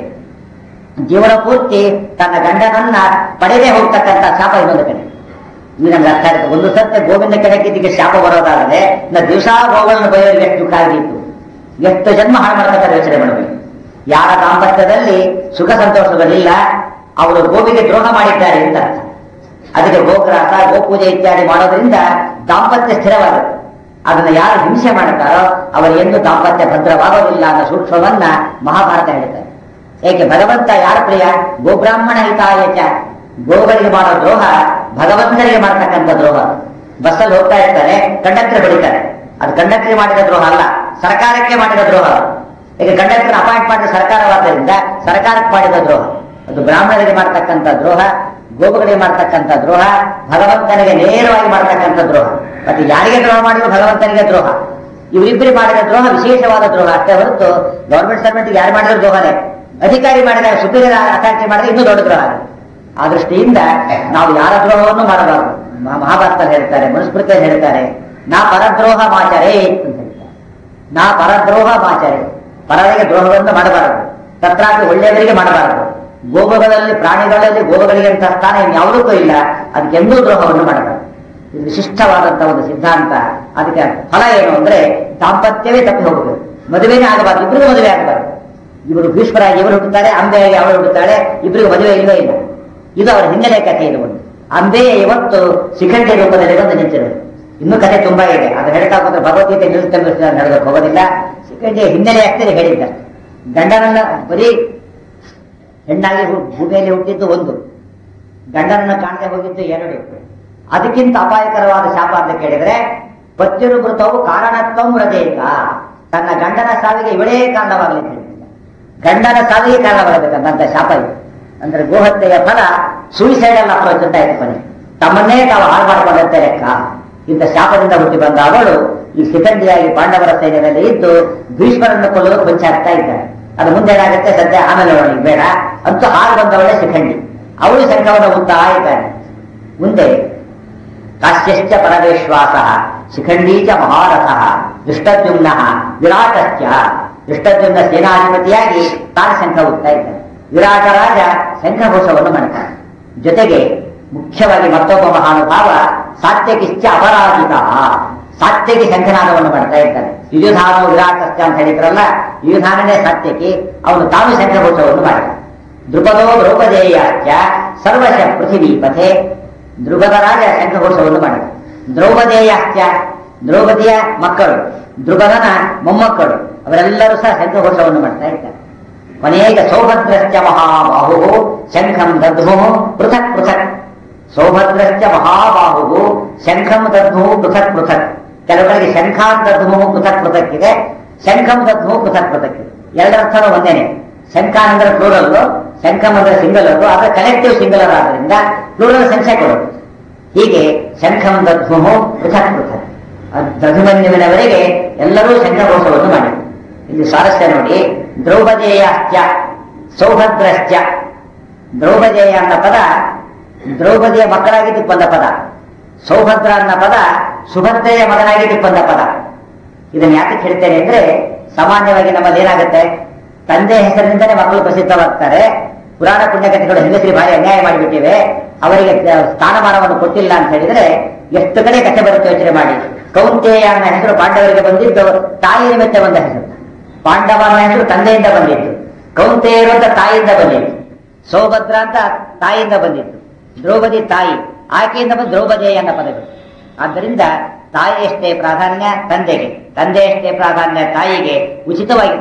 ಜೀವನ ಪೂರ್ತಿ ತನ್ನ ಗಂಡನನ್ನ ಪಡೆದೇ ಹೋಗ್ತಕ್ಕಂಥ ಶಾಪ ಇನ್ನೊಂದು ಕಡೆ ಇದು ನಮ್ಗೆ ಅರ್ಥ ಆಗುತ್ತೆ ಒಂದು ಸತ್ಯ ಗೋವಿಂದ ಕೆಳಗಿದ್ದಿಗೆ ಶಾಪ ಬರೋದಾದರೆ ನಾ ದಿವಸ ಗೋಗಳನ್ನು ಬೈಯೋರಿಗೆ ಎಷ್ಟು ದುಃಖ ಆಗಿತ್ತು ಎಷ್ಟು ಜನ್ಮ ಹಾಳು ಮಾಡ್ತಾರೆ ಯೋಚನೆ ಮಾಡಬೇಕು ಯಾರ ದಾಂಪತ್ಯದಲ್ಲಿ ಸುಖ ಸಂತೋಷಗಳಿಲ್ಲ ಅವರು ಗೋವಿಗೆ ದ್ರೋಹ ಮಾಡಿದ್ದಾರೆ ಅಂತ ಅರ್ಥ ಅದಕ್ಕೆ ಗೋಗ್ರಾಸ ಗೋಪೂಜೆ ಇತ್ಯಾದಿ ಮಾಡೋದ್ರಿಂದ ದಾಂಪತ್ಯ ಸ್ಥಿರವಾಗುತ್ತೆ ಅದನ್ನ ಯಾರು ಹಿಂಸೆ ಮಾಡ್ತಾರೋ ಅವರ ಎಂದು ದಾಂಪತ್ಯ ಭದ್ರವಾಗೋದಿಲ್ಲ ಅನ್ನೋ ಸೂಕ್ಷ್ಮವನ್ನ ಮಹಾಭಾರತ ಹೇಳ್ತಾರೆ ಏಕೆ ಭಗವಂತ ಯಾರ ಪ್ರಿಯ ಗೋಬ್ರಾಹ್ಮಣ ಹಿತಾಯಚ ಗೋಗಳಿಗೆ ಮಾಡೋ ದ್ರೋಹ ಭಗವಂತನಿಗೆ ಮಾಡ್ತಕ್ಕಂಥ ದ್ರೋಹ ಬಸ್ಸಲ್ಲಿ ಹೋಗ್ತಾ ಇರ್ತಾರೆ ಕಂಡಕ್ಟರ್ ಬಡಿತಾರೆ ಅದು ಕಂಡಕ್ಟರ್ ಮಾಡಿದ ದ್ರೋಹ ಅಲ್ಲ ಸರ್ಕಾರಕ್ಕೆ ಮಾಡಿದ ದ್ರೋಹ ಈಗ ಕಂಡಕ್ಟರ್ ಅಪಾಯಿಂಟ್ ಮಾಡಿದ ಸರ್ಕಾರವಾದ್ದರಿಂದ ಸರ್ಕಾರಕ್ಕೆ ಮಾಡಿದ ದ್ರೋಹ ಅದು ಬ್ರಾಹ್ಮಣರಿಗೆ ಮಾಡ್ತಕ್ಕಂಥ ದ್ರೋಹ ಗೋಪುಗಳಿಗೆ ಮಾಡ್ತಕ್ಕಂಥ ದ್ರೋಹ ಭಗವಂತನಿಗೆ ನೇರವಾಗಿ ಮಾಡ್ತಕ್ಕಂಥ ದ್ರೋಹ ಮತ್ತೆ ಯಾರಿಗೆ ದ್ರೋಹ ಮಾಡಿದ್ರು ಭಗವಂತನಿಗೆ ದ್ರೋಹ ಇವರಿಬ್ಬರಿಗೆ ಮಾಡಿದ ದ್ರೋಹ ವಿಶೇಷವಾದ ದ್ರೋಹ ಅಷ್ಟೇ ಹೊರತು ಗೌರ್ಮೆಂಟ್ ಸರ್ವೆಂಟ್ ಯಾರು ಮಾಡಿದ್ರು ದ್ರೋಹನೇ ಅಧಿಕಾರಿ ಮಾಡಿದ ಸುಪ್ರೀಂ ಅಥಾರಿಟಿ ಮಾಡಿದ್ರೆ ಇನ್ನೂ ದೊಡ್ಡ ದ್ರೋಹ ಅದು. ಆ ದೃಷ್ಟಿಯಿಂದ ನಾವು ಯಾರ ದ್ರೋಹವನ್ನು ಮಾಡಬಾರದು ಮಹಾ- ಮಹಾಭಾರತ ಹೇಳ್ತಾರೆ ಮನುಸ್ಮೃತಿಯಲ್ಲಿ ಹೇಳ್ತಾರೆ ನಾ ಪರದ್ರೋಹ ಮಾಚರೇ ಅಂತ ಹೇಳ್ತಾರೆ ನಾ ಪರದ್ರೋಹ ಮಾಚರೆ ಪರರಿಗೆ ದ್ರೋಹವನ್ನು ಮಾಡಬಾರದು ತತ್ರಾಪಿ ಒಳ್ಳೆಯವರಿಗೆ ಮಾಡಬಾರದು ಗೋಪಗಳಲ್ಲಿ ಪ್ರಾಣಿಗಳಲ್ಲಿ ಗೋಪಗಳಿಗೆ ಅಂತ ಸ್ಥಾನ ಯಾವುದಕ್ಕೂ ಇಲ್ಲ ಅದಕ್ಕೆಂದೂ ದ್ರೋಹವನ್ನು ಮಾಡಬಾರದು ಇದು ವಿಶಿಷ್ಟವಾದಂತಹ ಒಂದು ಸಿದ್ಧಾಂತ ಅದಕ್ಕೆ ಫಲ ಏನು ಅಂದ್ರೆ ದಾಂಪತ್ಯವೇ ತಪ್ಪಿ ಹೋಗಬೇಕು ಮದುವೆನೇ ಆಗಬಾರ್ದು ಇಬ್ಬರಿಗೂ ಮದುವೆ ಆಗಬಾರ್ದು ಇವರು ಭೀಷ್ಮರಾಗಿ ಇವರು ಹುಟ್ಟುತ್ತಾರೆ ಅಂಬೆಯಾಗಿ ಅವಳು ಹುಟ್ಟುತ್ತಾಳೆ ಇಬ್ಬರಿಗೂ ಮದುವೆ ಇಲ್ಲವೇ ಇಲ್ಲ ಇದು ಅವರ ಹಿನ್ನೆಲೆ ಕಥೆ ಇದು ಒಂದು ಅಂಬೆಯೇ ಇವತ್ತು ಶಿಖಂಡಿ ರೂಪದಲ್ಲಿ ಬಂದು ನಿಂತಿರೋದು ಇನ್ನೂ ಕಥೆ ತುಂಬಾ ಇದೆ ಅದು ಹೇಳ್ತಾ ಹೋದ್ರೆ ಭಗವದ್ಗೀತೆ ನಿಲ್ಲಿಸ್ತಾ ನಡೆದಕ್ಕೆ ಹೋಗೋದಿಲ್ಲ ಶಿಖಂಡಿಯ ಹಿನ್ನೆಲೆ ಅಷ್ಟೇ ಹೇಳಿದ್ದಾರೆ ಗಂಡನನ್ನ ಬರೀ ಹೆಣ್ಣಾಗಿ ಹು- ಭೂಮಿಯಲ್ಲಿ ಹುಟ್ಟಿದ್ದು ಒಂದು ಗಂಡನನ್ನ ಕಾಣದೆ ಹೋಗಿದ್ದು ಎರಡು ಅದಕ್ಕಿಂತ ಅಪಾಯಕರವಾದ ಶಾಪ ಅಂತ ಕೇಳಿದ್ರೆ ಪತ್ಯರು ಮೃತವು ಕಾರಣತ್ವಂ ಹೃದಯಕ ತನ್ನ ಗಂಡನ ಸಾವಿಗೆ ಇವಳೇ ಕಾರಣವಾಗಲಿ ಅಂತ ಹೇಳಿದ್ದಾರೆ ಗಂಡನ ಸಾವಿಗೆ ಕಾರಣವಾಗಬೇಕಂತ ಶಾಪ ಇದು ಅಂದ್ರೆ ಗೋಹತ್ಯೆಯ ಫಲ ಸೂಯಿಸೈಡಲ್ ಅಪ್ರೋಚ್ ಅಂತ ಆಯ್ತು ಕೊನೆ ತಮ್ಮನ್ನೇ ತಾವು ಹಾಳು ಮಾಡಿಕೊಂಡಂತೆ ಲೆಕ್ಕ ಇಂಥ ಶಾಪದಿಂದ ಹುಟ್ಟಿ ಬಂದ ಅವಳು ಈ ಸಿಬ್ಬಂದಿಯಾಗಿ ಪಾಂಡವರ ಸೈನ್ಯದಲ್ಲಿ ಇದ್ದು ಭೀಷ್ಮರನ್ನು ಕೊಲ್ಲೋದಕ್ಕೆ ಮುಂಚಾಗ್ತಾ ಇದ್ದಾರೆ ಅದು ಮುಂದೆ ಏನಾಗುತ್ತೆ ಸದ್ಯ ಆಮೇಲೆ ಅವಳಿಗೆ ಬೇಡ ಅಂತೂ ಹಾಳು ಬಂದವಳೇ ಶಿಖಂಡಿ ಅವಳು ಸಂಘವನ್ನು ಉತ್ತಾ ಇದ್ದಾನೆ ಮುಂದೆ ಕಾಶ್ಯಶ್ಚ ಪರಮೇಶ್ವಾಸ ಶಿಖಂಡೀಚ ಮಹಾರಥ ದುಷ್ಟದ್ಯುಮ್ನ ವಿರಾಟಶ್ಚ ದುಷ್ಟದ್ಯುಮ್ನ ಸೇನಾಧಿಪತಿಯಾಗಿ ತಾನು ಶಂಖ ಉತ್ತಾ ಇದ್ದಾನೆ ವಿರಾಟ ರಾಜ ಶಂಖಘೋಷವನ್ನು ಮಾಡ್ತಾನೆ ಜೊತೆಗೆ ಮುಖ್ಯವಾಗಿ ಮತ್ತೊಬ್ಬ ಮಹಾನುಭಾವ ಸಾತ್ಯಕಿಶ್ಚ ಅಪರಾಜಿತ ಸಾತ್ಯಕಿ ಶಂಖನಾದವನ್ನು ಮಾಡ್ತಾ ಇದ್ದಾನೆ ಯುಧಾನ ವಿರಾಟಸ್ಯ ಅಂತ ಹೇಳಿದ್ರಲ್ಲ ಯುಧಾನನೇ ಸಾತ್ಯಕಿ ಅವನು ತಾನು ಶಂಖಘೋಷವನ್ನು ಮಾಡಿದ ದ್ರುಪದೋ ದ್ರೌಪದೇಯಾಶ್ಚ ಸರ್ವಶ ಪೃಥಿವೀಪಥೆ ದ್ರುಪದ ರಾಜ ಶಂಖಘೋಷವನ್ನು ಮಾಡಿದ ದ್ರೌಪದೇಯಾಶ್ಚ ದ್ರೌಪದಿಯ ಮಕ್ಕಳು ದ್ರುಪದನ ಮೊಮ್ಮಕ್ಕಳು ಅವರೆಲ್ಲರೂ ಸಹ ಶಂಖಘೋಷವನ್ನು ಮಾಡ್ತಾ ಇದ್ದಾರೆ ಕೊನೆಗೆ ಸೌಭದ್ರಶ್ಚ ಮಹಾಬಾಹು ಶಂಖಂ ದದ್ಮು ಪೃಥಕ್ ಪೃಥಕ್ ಸೌಭದ್ರಶ್ಚ ಮಹಾಬಾಹು ಶಂಖಂ ದದ್ಮು ಪೃಥಕ್ ಪೃಥಕ್ ಕೆಲವು ಕಡೆಗೆ ಶಂಖಾನ್ ದದ್ಮು ಪೃಥಕ್ ಪೃಥಕ್ ಇದೆ ಶಂಖಂ ದದ್ಮು ಪೃಥಕ್ ಪೃಥಕ್ ಇದೆ ಎರಡರ್ಥನೂ ಒಂದೇನೆ ಶಂಖ ಅಂದ್ರೆ ಪ್ಲೂರಲ್ ಶಂಖಂ ಅಂದ್ರೆ ಸಿಂಗಲ್ ಅದು ಆದ್ರೆ ಕಲೆಕ್ಟಿವ್ ಸಿಂಗಲರ್ ಆದ್ರಿಂದ ಪ್ಲೂರಲ್ ಸಂಖ್ಯೆ ಕೊಡೋದು ಹೀಗೆ ಶಂಖಂ ದದ್ಮು ಪೃಥಕ್ ಪೃಥಕ್ ದಧುಮನ್ಯುವಿನವರೆಗೆ ಎಲ್ಲರೂ ಶಂಖಘೋಷವನ್ನು ಮಾಡಿದರು ಇಲ್ಲಿ ಸ್ವಾರಸ್ಯ ನೋಡಿ ದ್ರೌಪದೇಯಾಶ್ಚ ಸೌಭದ್ರಶ್ಚ ದ್ರೌಪದೇಯ ಅನ್ನೋ ಪದ ದ್ರೌಪದಿಯ ಮಕ್ಕಳಾಗಿದ್ದಕ್ಕೆ ಬಂದ ಪದ ಸೌಭದ್ರ ಅನ್ನೋ ಪದ ಸುಭದ್ರೆಯ ಮಗನಾಗಿದ್ದಕ್ಕೆ ಬಂದ ಪದ ಇದನ್ನು ಯಾಕೆ ಹೇಳ್ತೇನೆ ಅಂದ್ರೆ ಸಾಮಾನ್ಯವಾಗಿ ನಮ್ಮಲ್ಲಿ ಏನಾಗುತ್ತೆ ತಂದೆ ಹೆಸರಿನಿಂದಲೇ ಮಕ್ಕಳು ಪ್ರಸಿದ್ಧವಾಗ್ತಾರೆ ಪುರಾಣ ಪುಣ್ಯಕಥೆಗಳು ಹೆಂಗಸರಿ ಭಾರಿ ಅನ್ಯಾಯ ಮಾಡಿಬಿಟ್ಟಿವೆ ಅವರಿಗೆ ಸ್ಥಾನಮಾನವನ್ನು ಕೊಟ್ಟಿಲ್ಲ ಅಂತ ಹೇಳಿದ್ರೆ ಎಷ್ಟು ಕಡೆ ಕಥೆ ಬರುತ್ತೆ ಯೋಚನೆ ಮಾಡಿ ಕೌಂತೇಯ ಅನ್ನೋ ಹೆಸರು ಪಾಂಡವರಿಗೆ ಬಂದಿದ್ದು ತಾಯಿ ನಿಮಿತ್ತ ಬಂದ ಹೆಸರು ಪಾಂಡವ ಅನ್ನೋ ಹೆಸರು ತಂದೆಯಿಂದ ಬಂದಿತ್ತು ಕೌಂತೇಯರು ಅಂತ ತಾಯಿಯಿಂದ ಬಂದಿತ್ತು ಸೌಭದ್ರ ಅಂತ ತಾಯಿಯಿಂದ ಬಂದಿತ್ತು ದ್ರೌಪದಿ ತಾಯಿ ಆಕೆಯಿಂದ ಬಂದು ದ್ರೌಪದೇಯ ಅನ್ನೋ ಪದಗಳು ಆದ್ದರಿಂದ ತಾಯಿಯಷ್ಟೇ ಪ್ರಾಧಾನ್ಯ ತಂದೆಗೆ ತಂದೆಯಷ್ಟೇ ಪ್ರಾಧಾನ್ಯ ತಾಯಿಗೆ ಉಚಿತವಾಗಿ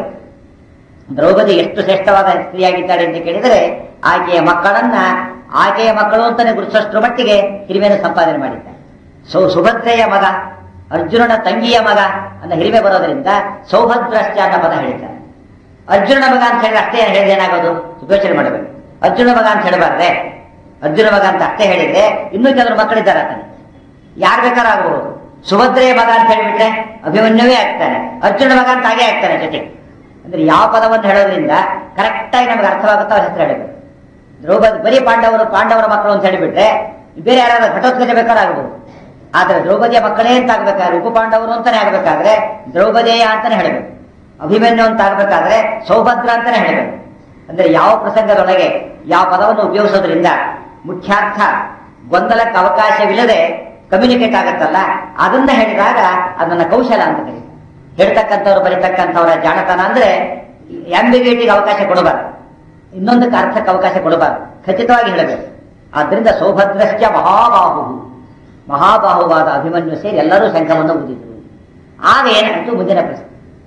ದ್ರೌಪದಿ ಎಷ್ಟು ಶ್ರೇಷ್ಠವಾದ ಸ್ತ್ರೀಯಾಗಿದ್ದಾಳೆ ಎಂದು ಕೇಳಿದರೆ ಆಕೆಯ ಮಕ್ಕಳನ್ನ ಆಕೆಯ ಮಕ್ಕಳು ಅಂತಾನೆ ಗುರುತಿಸೋಷ್ಟ್ರ ಮಟ್ಟಿಗೆ ಹಿರಿಮೆಯನ್ನು ಸಂಪಾದನೆ ಮಾಡಿದ್ದಾರೆ ಸೌ ಸುಭದ್ರೆಯ ಮಗ ಅರ್ಜುನನ ತಂಗಿಯ ಮಗ ಅನ್ನೋ ಹಿರಿಮೆ ಬರೋದರಿಂದ ಸೌಭದ್ರಶ್ಚ ಅನ್ನೋ ಪದ ಹೇಳಿದ್ದಾರೆ ಅರ್ಜುನನ ಮಗ ಅಂತ ಹೇಳಿದ್ರೆ ಅಷ್ಟೇ ಹೇಳಿದ್ರೆ ಏನಾಗೋದು ಯೋಚನೆ ಮಾಡಬೇಕು ಅರ್ಜುನ ಮಗ ಅಂತ ಹೇಳಬಾರ್ದೆ ಅರ್ಜುನ ಮಗ ಅಂತ ಅಷ್ಟೇ ಹೇಳಿದ್ರೆ ಇನ್ನೂ ಕೆಲವರು ಮಕ್ಕಳಿದ್ದಾರೆ ಆತನಿಗೆ ಯಾರು ಬೇಕಾದ್ರೂ ಆಗಬಹುದು ಸುಭದ್ರೆಯ ಮಗ ಅಂತ ಹೇಳಿಬಿಟ್ರೆ ಅಭಿಮನ್ಯುವೇ ಆಗ್ತಾನೆ ಅರ್ಜುನ ಮಗ ಅಂತ ಹಾಗೆ ಆಗ್ತಾನೆ ಜೊತೆಗೆ ಅಂದ್ರೆ ಯಾವ ಪದವನ್ನು ಹೇಳೋದ್ರಿಂದ ಕರೆಕ್ಟಾಗಿ ನಮ್ಗೆ ಅರ್ಥವಾಗುತ್ತೋ ಹೆಸರು ಹೇಳಬೇಕು ದ್ರೌಪದಿ ಬರೀ ಪಾಂಡವರು ಪಾಂಡವರ ಮಕ್ಕಳು ಅಂತ ಹೇಳಿಬಿಟ್ರೆ ಬೇರೆ ಯಾರಾದ್ರೂ ಘಟೋತ್ಕಚ ಬೇಕಾರಾಗಬಹುದು ಆದ್ರೆ ದ್ರೌಪದಿಯ ಮಕ್ಕಳೇ ಅಂತ ಆಗ್ಬೇಕಾದ್ರೆ ಉಪ ಪಾಂಡವರು ಅಂತಾನೆ ಆಗ್ಬೇಕಾದ್ರೆ ದ್ರೌಪದೇಯ ಅಂತಾನೆ ಹೇಳಬೇಕು ಅಭಿಮನ್ಯು ಅಂತ ಆಗ್ಬೇಕಾದ್ರೆ ಸೌಭದ್ರ ಅಂತಾನೆ ಹೇಳಬೇಕು ಅಂದ್ರೆ ಯಾವ ಪ್ರಸಂಗದೊಳಗೆ ಯಾವ ಪದವನ್ನು ಉಪಯೋಗಿಸೋದ್ರಿಂದ ಮುಖ್ಯಾರ್ಥ ಗೊಂದಲಕ್ಕೆ ಅವಕಾಶವಿಲ್ಲದೆ ಕಮ್ಯುನಿಕೇಟ್ ಆಗುತ್ತಲ್ಲ ಅದನ್ನ ಹೇಳಿದಾಗ ಅದನ್ನ ಕೌಶಲ ಅಂತ ಕರೀತಾರೆ ಹೇಳ್ತಕ್ಕಂಥವ್ರು ಬರೀತಕ್ಕಂಥವರ ಜಾಣತನ ಅಂದ್ರೆ ಆಂಬಿಗೇಟಿಗೆ ಅವಕಾಶ ಕೊಡಬಾರ್ದು ಇನ್ನೊಂದಕ್ಕೆ ಅರ್ಥಕ್ಕೆ ಅವಕಾಶ ಕೊಡಬಾರ್ದು ಖಚಿತವಾಗಿ ಹೇಳಬೇಕು ಆದ್ರಿಂದ ಸೌಭದ್ರಶ್ಚ ಮಹಾಬಾಹು ಮಹಾಬಾಹುವಾದ ಅಭಿಮನ್ಯು ಸೇರಿ ಎಲ್ಲರೂ ಶಂಖವನ್ನು ಮುಗಿದ್ರು ಆಗ ಏನಾಯ್ತು ಮುಂದಿನ ಪ್ರಶ್ನೆ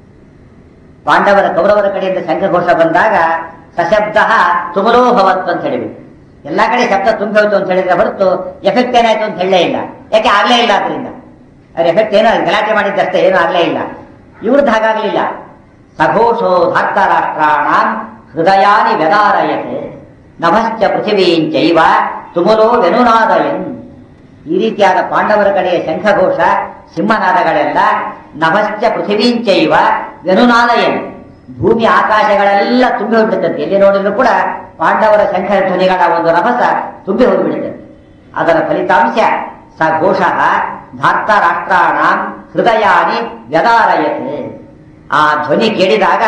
ಪಾಂಡವರ ಕೌರವರ ಕಡೆಯಿಂದ ಶಂಖಘೋಷ ಬಂದಾಗ ಸಶಬ್ದ ತುಮರೋ ಭವತ್ತು ಅಂತ ಹೇಳಿಬಿಟ್ಟು ಎಲ್ಲಾ ಕಡೆ ಶಬ್ದ ತುಂಬಿ ಹೋಯ್ತು ಅಂತ ಹೇಳಿದ್ರೆ ಹೊರತು ಎಫೆಕ್ಟ್ ಏನಾಯ್ತು ಅಂತ ಹೇಳಲೇ ಇಲ್ಲ ಯಾಕೆ ಆಗ್ಲೇ ಇಲ್ಲ ಅದರಿಂದ ಅವ್ರ ಎಫೆಕ್ಟ್ ಏನೋ ಗಲಾಟೆ ಮಾಡಿದ್ದಷ್ಟೇ ಏನೂ ಆಗ್ಲೇ ಇಲ್ಲ ಇವ್ರದ್ದು ಹಾಗಾಗ್ಲಿಲ್ಲ ಸಘೋಷೋ ಧಾರ್ತ ರಾಷ್ಟ್ರಾಣ ಹೃದಯಾನಿ ವ್ಯದಾರಯತೆ ನಭಶ್ಚ ಪೃಥಿವೀಂಚೈವ ತುಮುಲೋ ವೆನುನಾದಯನ್ ಈ ರೀತಿಯಾದ ಪಾಂಡವರ ಕಡೆಯ ಶಂಖಘೋಷ ಸಿಂಹನಾದಗಳೆಲ್ಲ ನಭಶ್ಚ ಪೃಥಿವೀಂಚೈವ ವೆನುನಾದಯನ್ ಭೂಮಿ ಆಕಾಶಗಳೆಲ್ಲ ತುಂಬಿ ಹೋಗ್ಬಿಡುತ್ತಂತೆ ಎಲ್ಲಿ ನೋಡಿದ್ರು ಕೂಡ ಪಾಂಡವರ ಶಂಖ ಧ್ವನಿಗಳ ಒಂದು ರಭಸ ತುಂಬಿ ಹೋಗಿಬಿಡುತ್ತಂತೆ ಅದರ ಫಲಿತಾಂಶ ಸ ಘೋಷ ಧಾರ್ತ ರಾಷ್ಟ್ರಾಣ ಹೃದಯಾನಿ ವ್ಯದಾರಯತೆ ಆ ಧ್ವನಿ ಕೇಳಿದಾಗ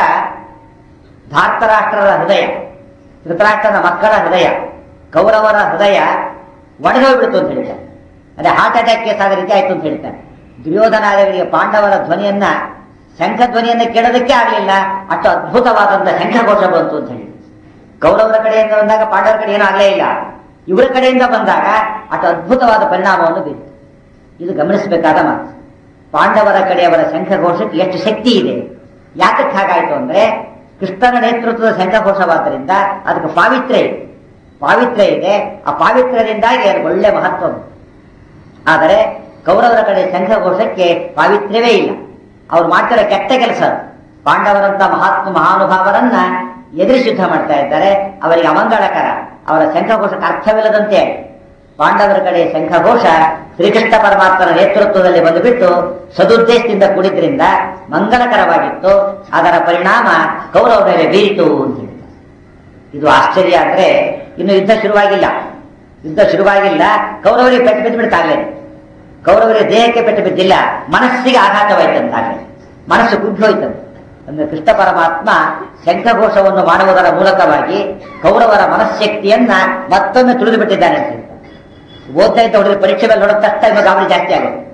ಧಾರ್ತರಾಷ್ಟ್ರರ ಹೃದಯ ಧೃತರಾಷ್ಟ್ರನ ಮಕ್ಕಳ ಹೃದಯ ಕೌರವರ ಹೃದಯ ಒಡೆದೋಗ್ಬಿಡ್ತು ಅಂತ ಹೇಳ್ತಾರೆ ಅದೇ ಹಾರ್ಟ್ ಅಟ್ಯಾಕ್ ಕೇಸ್ ಆದ ರೀತಿ ಆಯ್ತು ಅಂತ ಹೇಳ್ತಾರೆ ದುರ್ಯೋಧನಾದಿಗಳಿಗೆ ಪಾಂಡವರ ಧ್ವನಿಯನ್ನ ಶಂಖ ಧ್ವನಿಯನ್ನ ಕೇಳೋದಕ್ಕೆ ಆಗಲಿಲ್ಲ ಅಷ್ಟು ಅದ್ಭುತವಾದಂತಹ ಶಂಖಘೋಷ ಬಂತು ಅಂತ ಹೇಳಿ ಕೌರವರ ಕಡೆಯಿಂದ ಬಂದಾಗ ಪಾಂಡವರ ಕಡೆ ಏನೂ ಆಗಲೇ ಇಲ್ಲ ಇವರ ಕಡೆಯಿಂದ ಬಂದಾಗ ಅಷ್ಟು ಅದ್ಭುತವಾದ ಪರಿಣಾಮವನ್ನು ಬೀರಿತು ಇದು ಗಮನಿಸಬೇಕಾದ ಮಾತು ಪಾಂಡವರ ಕಡೆಯವರ ಶಂಖಘೋಷಕ್ಕೆ ಎಷ್ಟು ಶಕ್ತಿ ಇದೆ ಯಾತಕ್ಕೆ ಹಾಗಾಯ್ತು ಅಂದ್ರೆ ಕೃಷ್ಣನ ನೇತೃತ್ವದ ಶಂಖಘೋಷವಾದ್ದರಿಂದ ಅದಕ್ಕೆ ಪಾವಿತ್ರ್ಯ ಇದೆ ಪಾವಿತ್ರ್ಯ ಇದೆ ಆ ಪಾವಿತ್ರ್ಯದಿಂದಾಗಿ ಅದು ಒಳ್ಳೆ ಮಹತ್ವ ಉಂಟು. ಆದರೆ ಕೌರವರ ಕಡೆ ಶಂಖಘೋಷಕ್ಕೆ ಪಾವಿತ್ರ್ಯವೇ ಇಲ್ಲ ಅವ್ರು ಮಾಡ್ತಿರೋ ಕೆಟ್ಟ ಕೆಲಸ ಅದು. ಪಾಂಡವರಂತ ಮಹಾತ್ಮ ಮಹಾನುಭಾವರನ್ನ ಎದುರಿಸಿ ಯುದ್ಧ ಮಾಡ್ತಾ ಇದ್ದಾರೆ ಅವರಿಗೆ ಅಮಂಗಳಕರ ಅವರ ಶಂಖಘೋಷಕ್ಕೆ ಅರ್ಥವಿಲ್ಲದಂತೆ ಆಯ್ತು. ಪಾಂಡವರ ಕಡೆ ಶಂಖಘೋಷ ಶ್ರೀಕೃಷ್ಣ ಪರಮಾತ್ಮನ ನೇತೃತ್ವದಲ್ಲಿ ಬಂದುಬಿಟ್ಟು ಸದುದ್ದೇಶದಿಂದ ಕೂಡಿದ್ರಿಂದ ಮಂಗಲಕರವಾಗಿತ್ತು ಅದರ ಪರಿಣಾಮ ಕೌರವರ ಮೇಲೆ ಬೀರಿತು ಅಂತ ಹೇಳಿದ್ದಾರೆ ಇದು ಆಶ್ಚರ್ಯ ಅಂದ್ರೆ ಇನ್ನು ಯುದ್ಧ ಶುರುವಾಗಿಲ್ಲ ಯುದ್ಧ ಶುರುವಾಗಿಲ್ಲ ಕೌರವರಿಗೆ ಪೆಟ್ಟು ಬಿದ್ದು ಬಿಡ್ತಾಗಲೇ ಕೌರವರಿಗೆ ದೇಹಕ್ಕೆ ಪೆಟ್ಟು ಬಿದ್ದಿಲ್ಲ ಮನಸ್ಸಿಗೆ ಆಘಾತವಾಯ್ತಂತಾಗಲೇ ಮನಸ್ಸು ಕುಗ್ಗಿ ಹೋಯ್ತಂತೆ ಅಂದ್ರೆ ಕೃಷ್ಣ ಪರಮಾತ್ಮ ಶಂಖಘೋಷವನ್ನು ಮಾಡುವುದರ ಮೂಲಕವಾಗಿ ಕೌರವರ ಮನಃಶಕ್ತಿಯನ್ನ ಮತ್ತೊಮ್ಮೆ ತುಳಿದು ಬಿಟ್ಟಿದ್ದಾನೆ ಅಂತ ಹೇಳ್ತಾರೆ ಓದ್ತಾ ಇದ್ದ ಹುಡುಗರು ಪರೀಕ್ಷೆ ಮೇಲೆ ನೋಡಿದ ತಕ್ಷಣ ಇನ್ನು ಗಾಬರಿ ಜಾಸ್ತಿ ಆಗುತ್ತೆ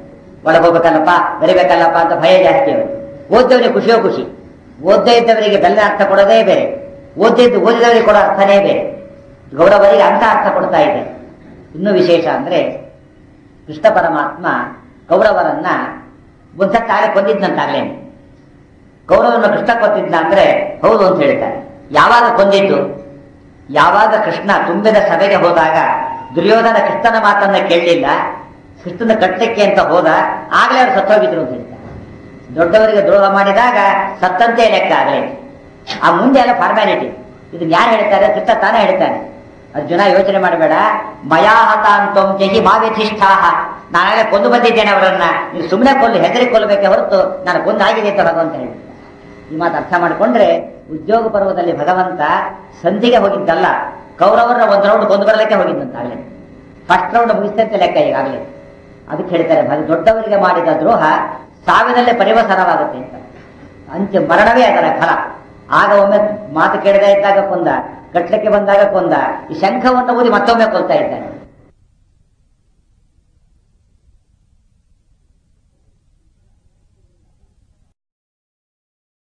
ಒಳಗೆ ಹೋಗ್ಬೇಕಲ್ಲಪ್ಪ ಬರಿಬೇಕಲ್ಲಪ್ಪ ಅಂತ ಭಯ ಜಾಸ್ತಿ ಅವರು ಓದ್ದವರಿಗೆ ಖುಷಿಯೋ ಖುಷಿ ಓದ್ದೇ ಇದ್ದವರಿಗೆ ಬೆಲ್ಲ ಅರ್ಥ ಕೊಡೋದೇ ಬೇರೆ ಓದಿದ್ದು ಓದಿದವರಿಗೆ ಕೊಡೋ ಅರ್ಥನೇ ಬೇರೆ ಗೌರವರಿಗೆ ಅಂತ ಅರ್ಥ ಕೊಡ್ತಾ ಇದೆ ಇನ್ನೂ ವಿಶೇಷ ಅಂದ್ರೆ ಕೃಷ್ಣ ಪರಮಾತ್ಮ ಕೌರವರನ್ನ ಒಂದ್ಸತ್ತಾಗಲೇ ಕೊಂದಿದ್ನಂತಾಗ್ಲೇನೆ ಕೌರವರನ್ನು ಕೃಷ್ಣ ಕೊಂದಿದ್ನ ಅಂದ್ರೆ ಹೌದು ಅಂತ ಹೇಳ್ತಾರೆ ಯಾವಾಗ ಕೊಂದಿದ್ದು ಯಾವಾಗ ಕೃಷ್ಣ ತುಂಬಿದ ಸಭೆಗೆ ಹೋದಾಗ ದುರ್ಯೋಧನ ಕೃಷ್ಣನ ಮಾತನ್ನ ಕೇಳಲಿಲ್ಲ ಕೃಷ್ಣನ ಕಟ್ಟಕ್ಕೆ ಅಂತ ಹೋದ ಆಗ್ಲೇ ಅವ್ರು ಸತ್ತೋಗಿದ್ರು ಅಂತ ಹೇಳ್ತಾರೆ ದೊಡ್ಡವರಿಗೆ ದ್ರೋಹ ಮಾಡಿದಾಗ ಸತ್ತಂತೆ ಲೆಕ್ಕ ಆಗಲೇ ಆ ಮುಂದೆ ಎಲ್ಲ ಫಾರ್ಮ್ಯಾಲಿಟಿ ಇದನ್ನ ಯಾರು ಹೇಳ್ತಾರೆ ಕೃಷ್ಣ ತಾನೇ ಹೇಳ್ತಾನೆ ಅರ್ಜುನ ಯೋಚನೆ ಮಾಡಬೇಡ ಮಯಾಹತ ಅಂತಂ ಜಗಿ ಮಾವ್ಯಧಿಷ್ಠಾಹ ನಾನಾಗಲೇ ಕೊಂದು ಬಂದಿದ್ದೇನೆ ಅವರನ್ನ ನೀವು ಸುಮ್ಮನೆ ಕೊಲ್ಲು ಹೆದರಿ ಕೊಲ್ಲಬೇಕೆ ಹೊರತು ನಾನು ಕೊಂದಾಗಿದೆ ಅಂತ ಭಗವಂತ ಹೇಳಿ ಈ ಮಾತು ಅರ್ಥ ಮಾಡಿಕೊಂಡ್ರೆ ಉದ್ಯೋಗ ಪರ್ವದಲ್ಲಿ ಭಗವಂತ ಸಂಧಿಗೆ ಹೋಗಿದ್ದಲ್ಲ ಕೌರವರ ಒಂದು ರೌಂಡ್ ಕೊಂದು ಬರಲಿಕ್ಕೆ ಹೋಗಿದ್ದಂತಾಗಲೇ ಫಸ್ಟ್ ರೌಂಡ್ ಮುಗಿಸ್ತಂತೆ ಲೆಕ್ಕ ಈಗಾಗಲೇ ಅದಕ್ಕೆ ಹೇಳ್ತಾರೆ ಭಗ ದೊಡ್ಡವರಿಗೆ ಮಾಡಿದ ದ್ರೋಹ ಸಾವಿನಲ್ಲೇ ಪರಿವಸನವಾಗುತ್ತೆ ಅಂತ ಅಂತ್ಯ ಮರಣವೇ ಅದರ ಫಲ ಆಗ ಒಮ್ಮೆ ಮಾತು ಕೇಳದೇ ಇದ್ದಾಗ ಕೊಂದ ಕಟ್ಲಕ್ಕೆ ಬಂದಾಗ ಕೊಂದ ಈ ಶಂಖವನ್ನು ಊದಿ ಮತ್ತೊಮ್ಮೆ ಕೊಲ್ತಾ ಇದ್ದಾನೆ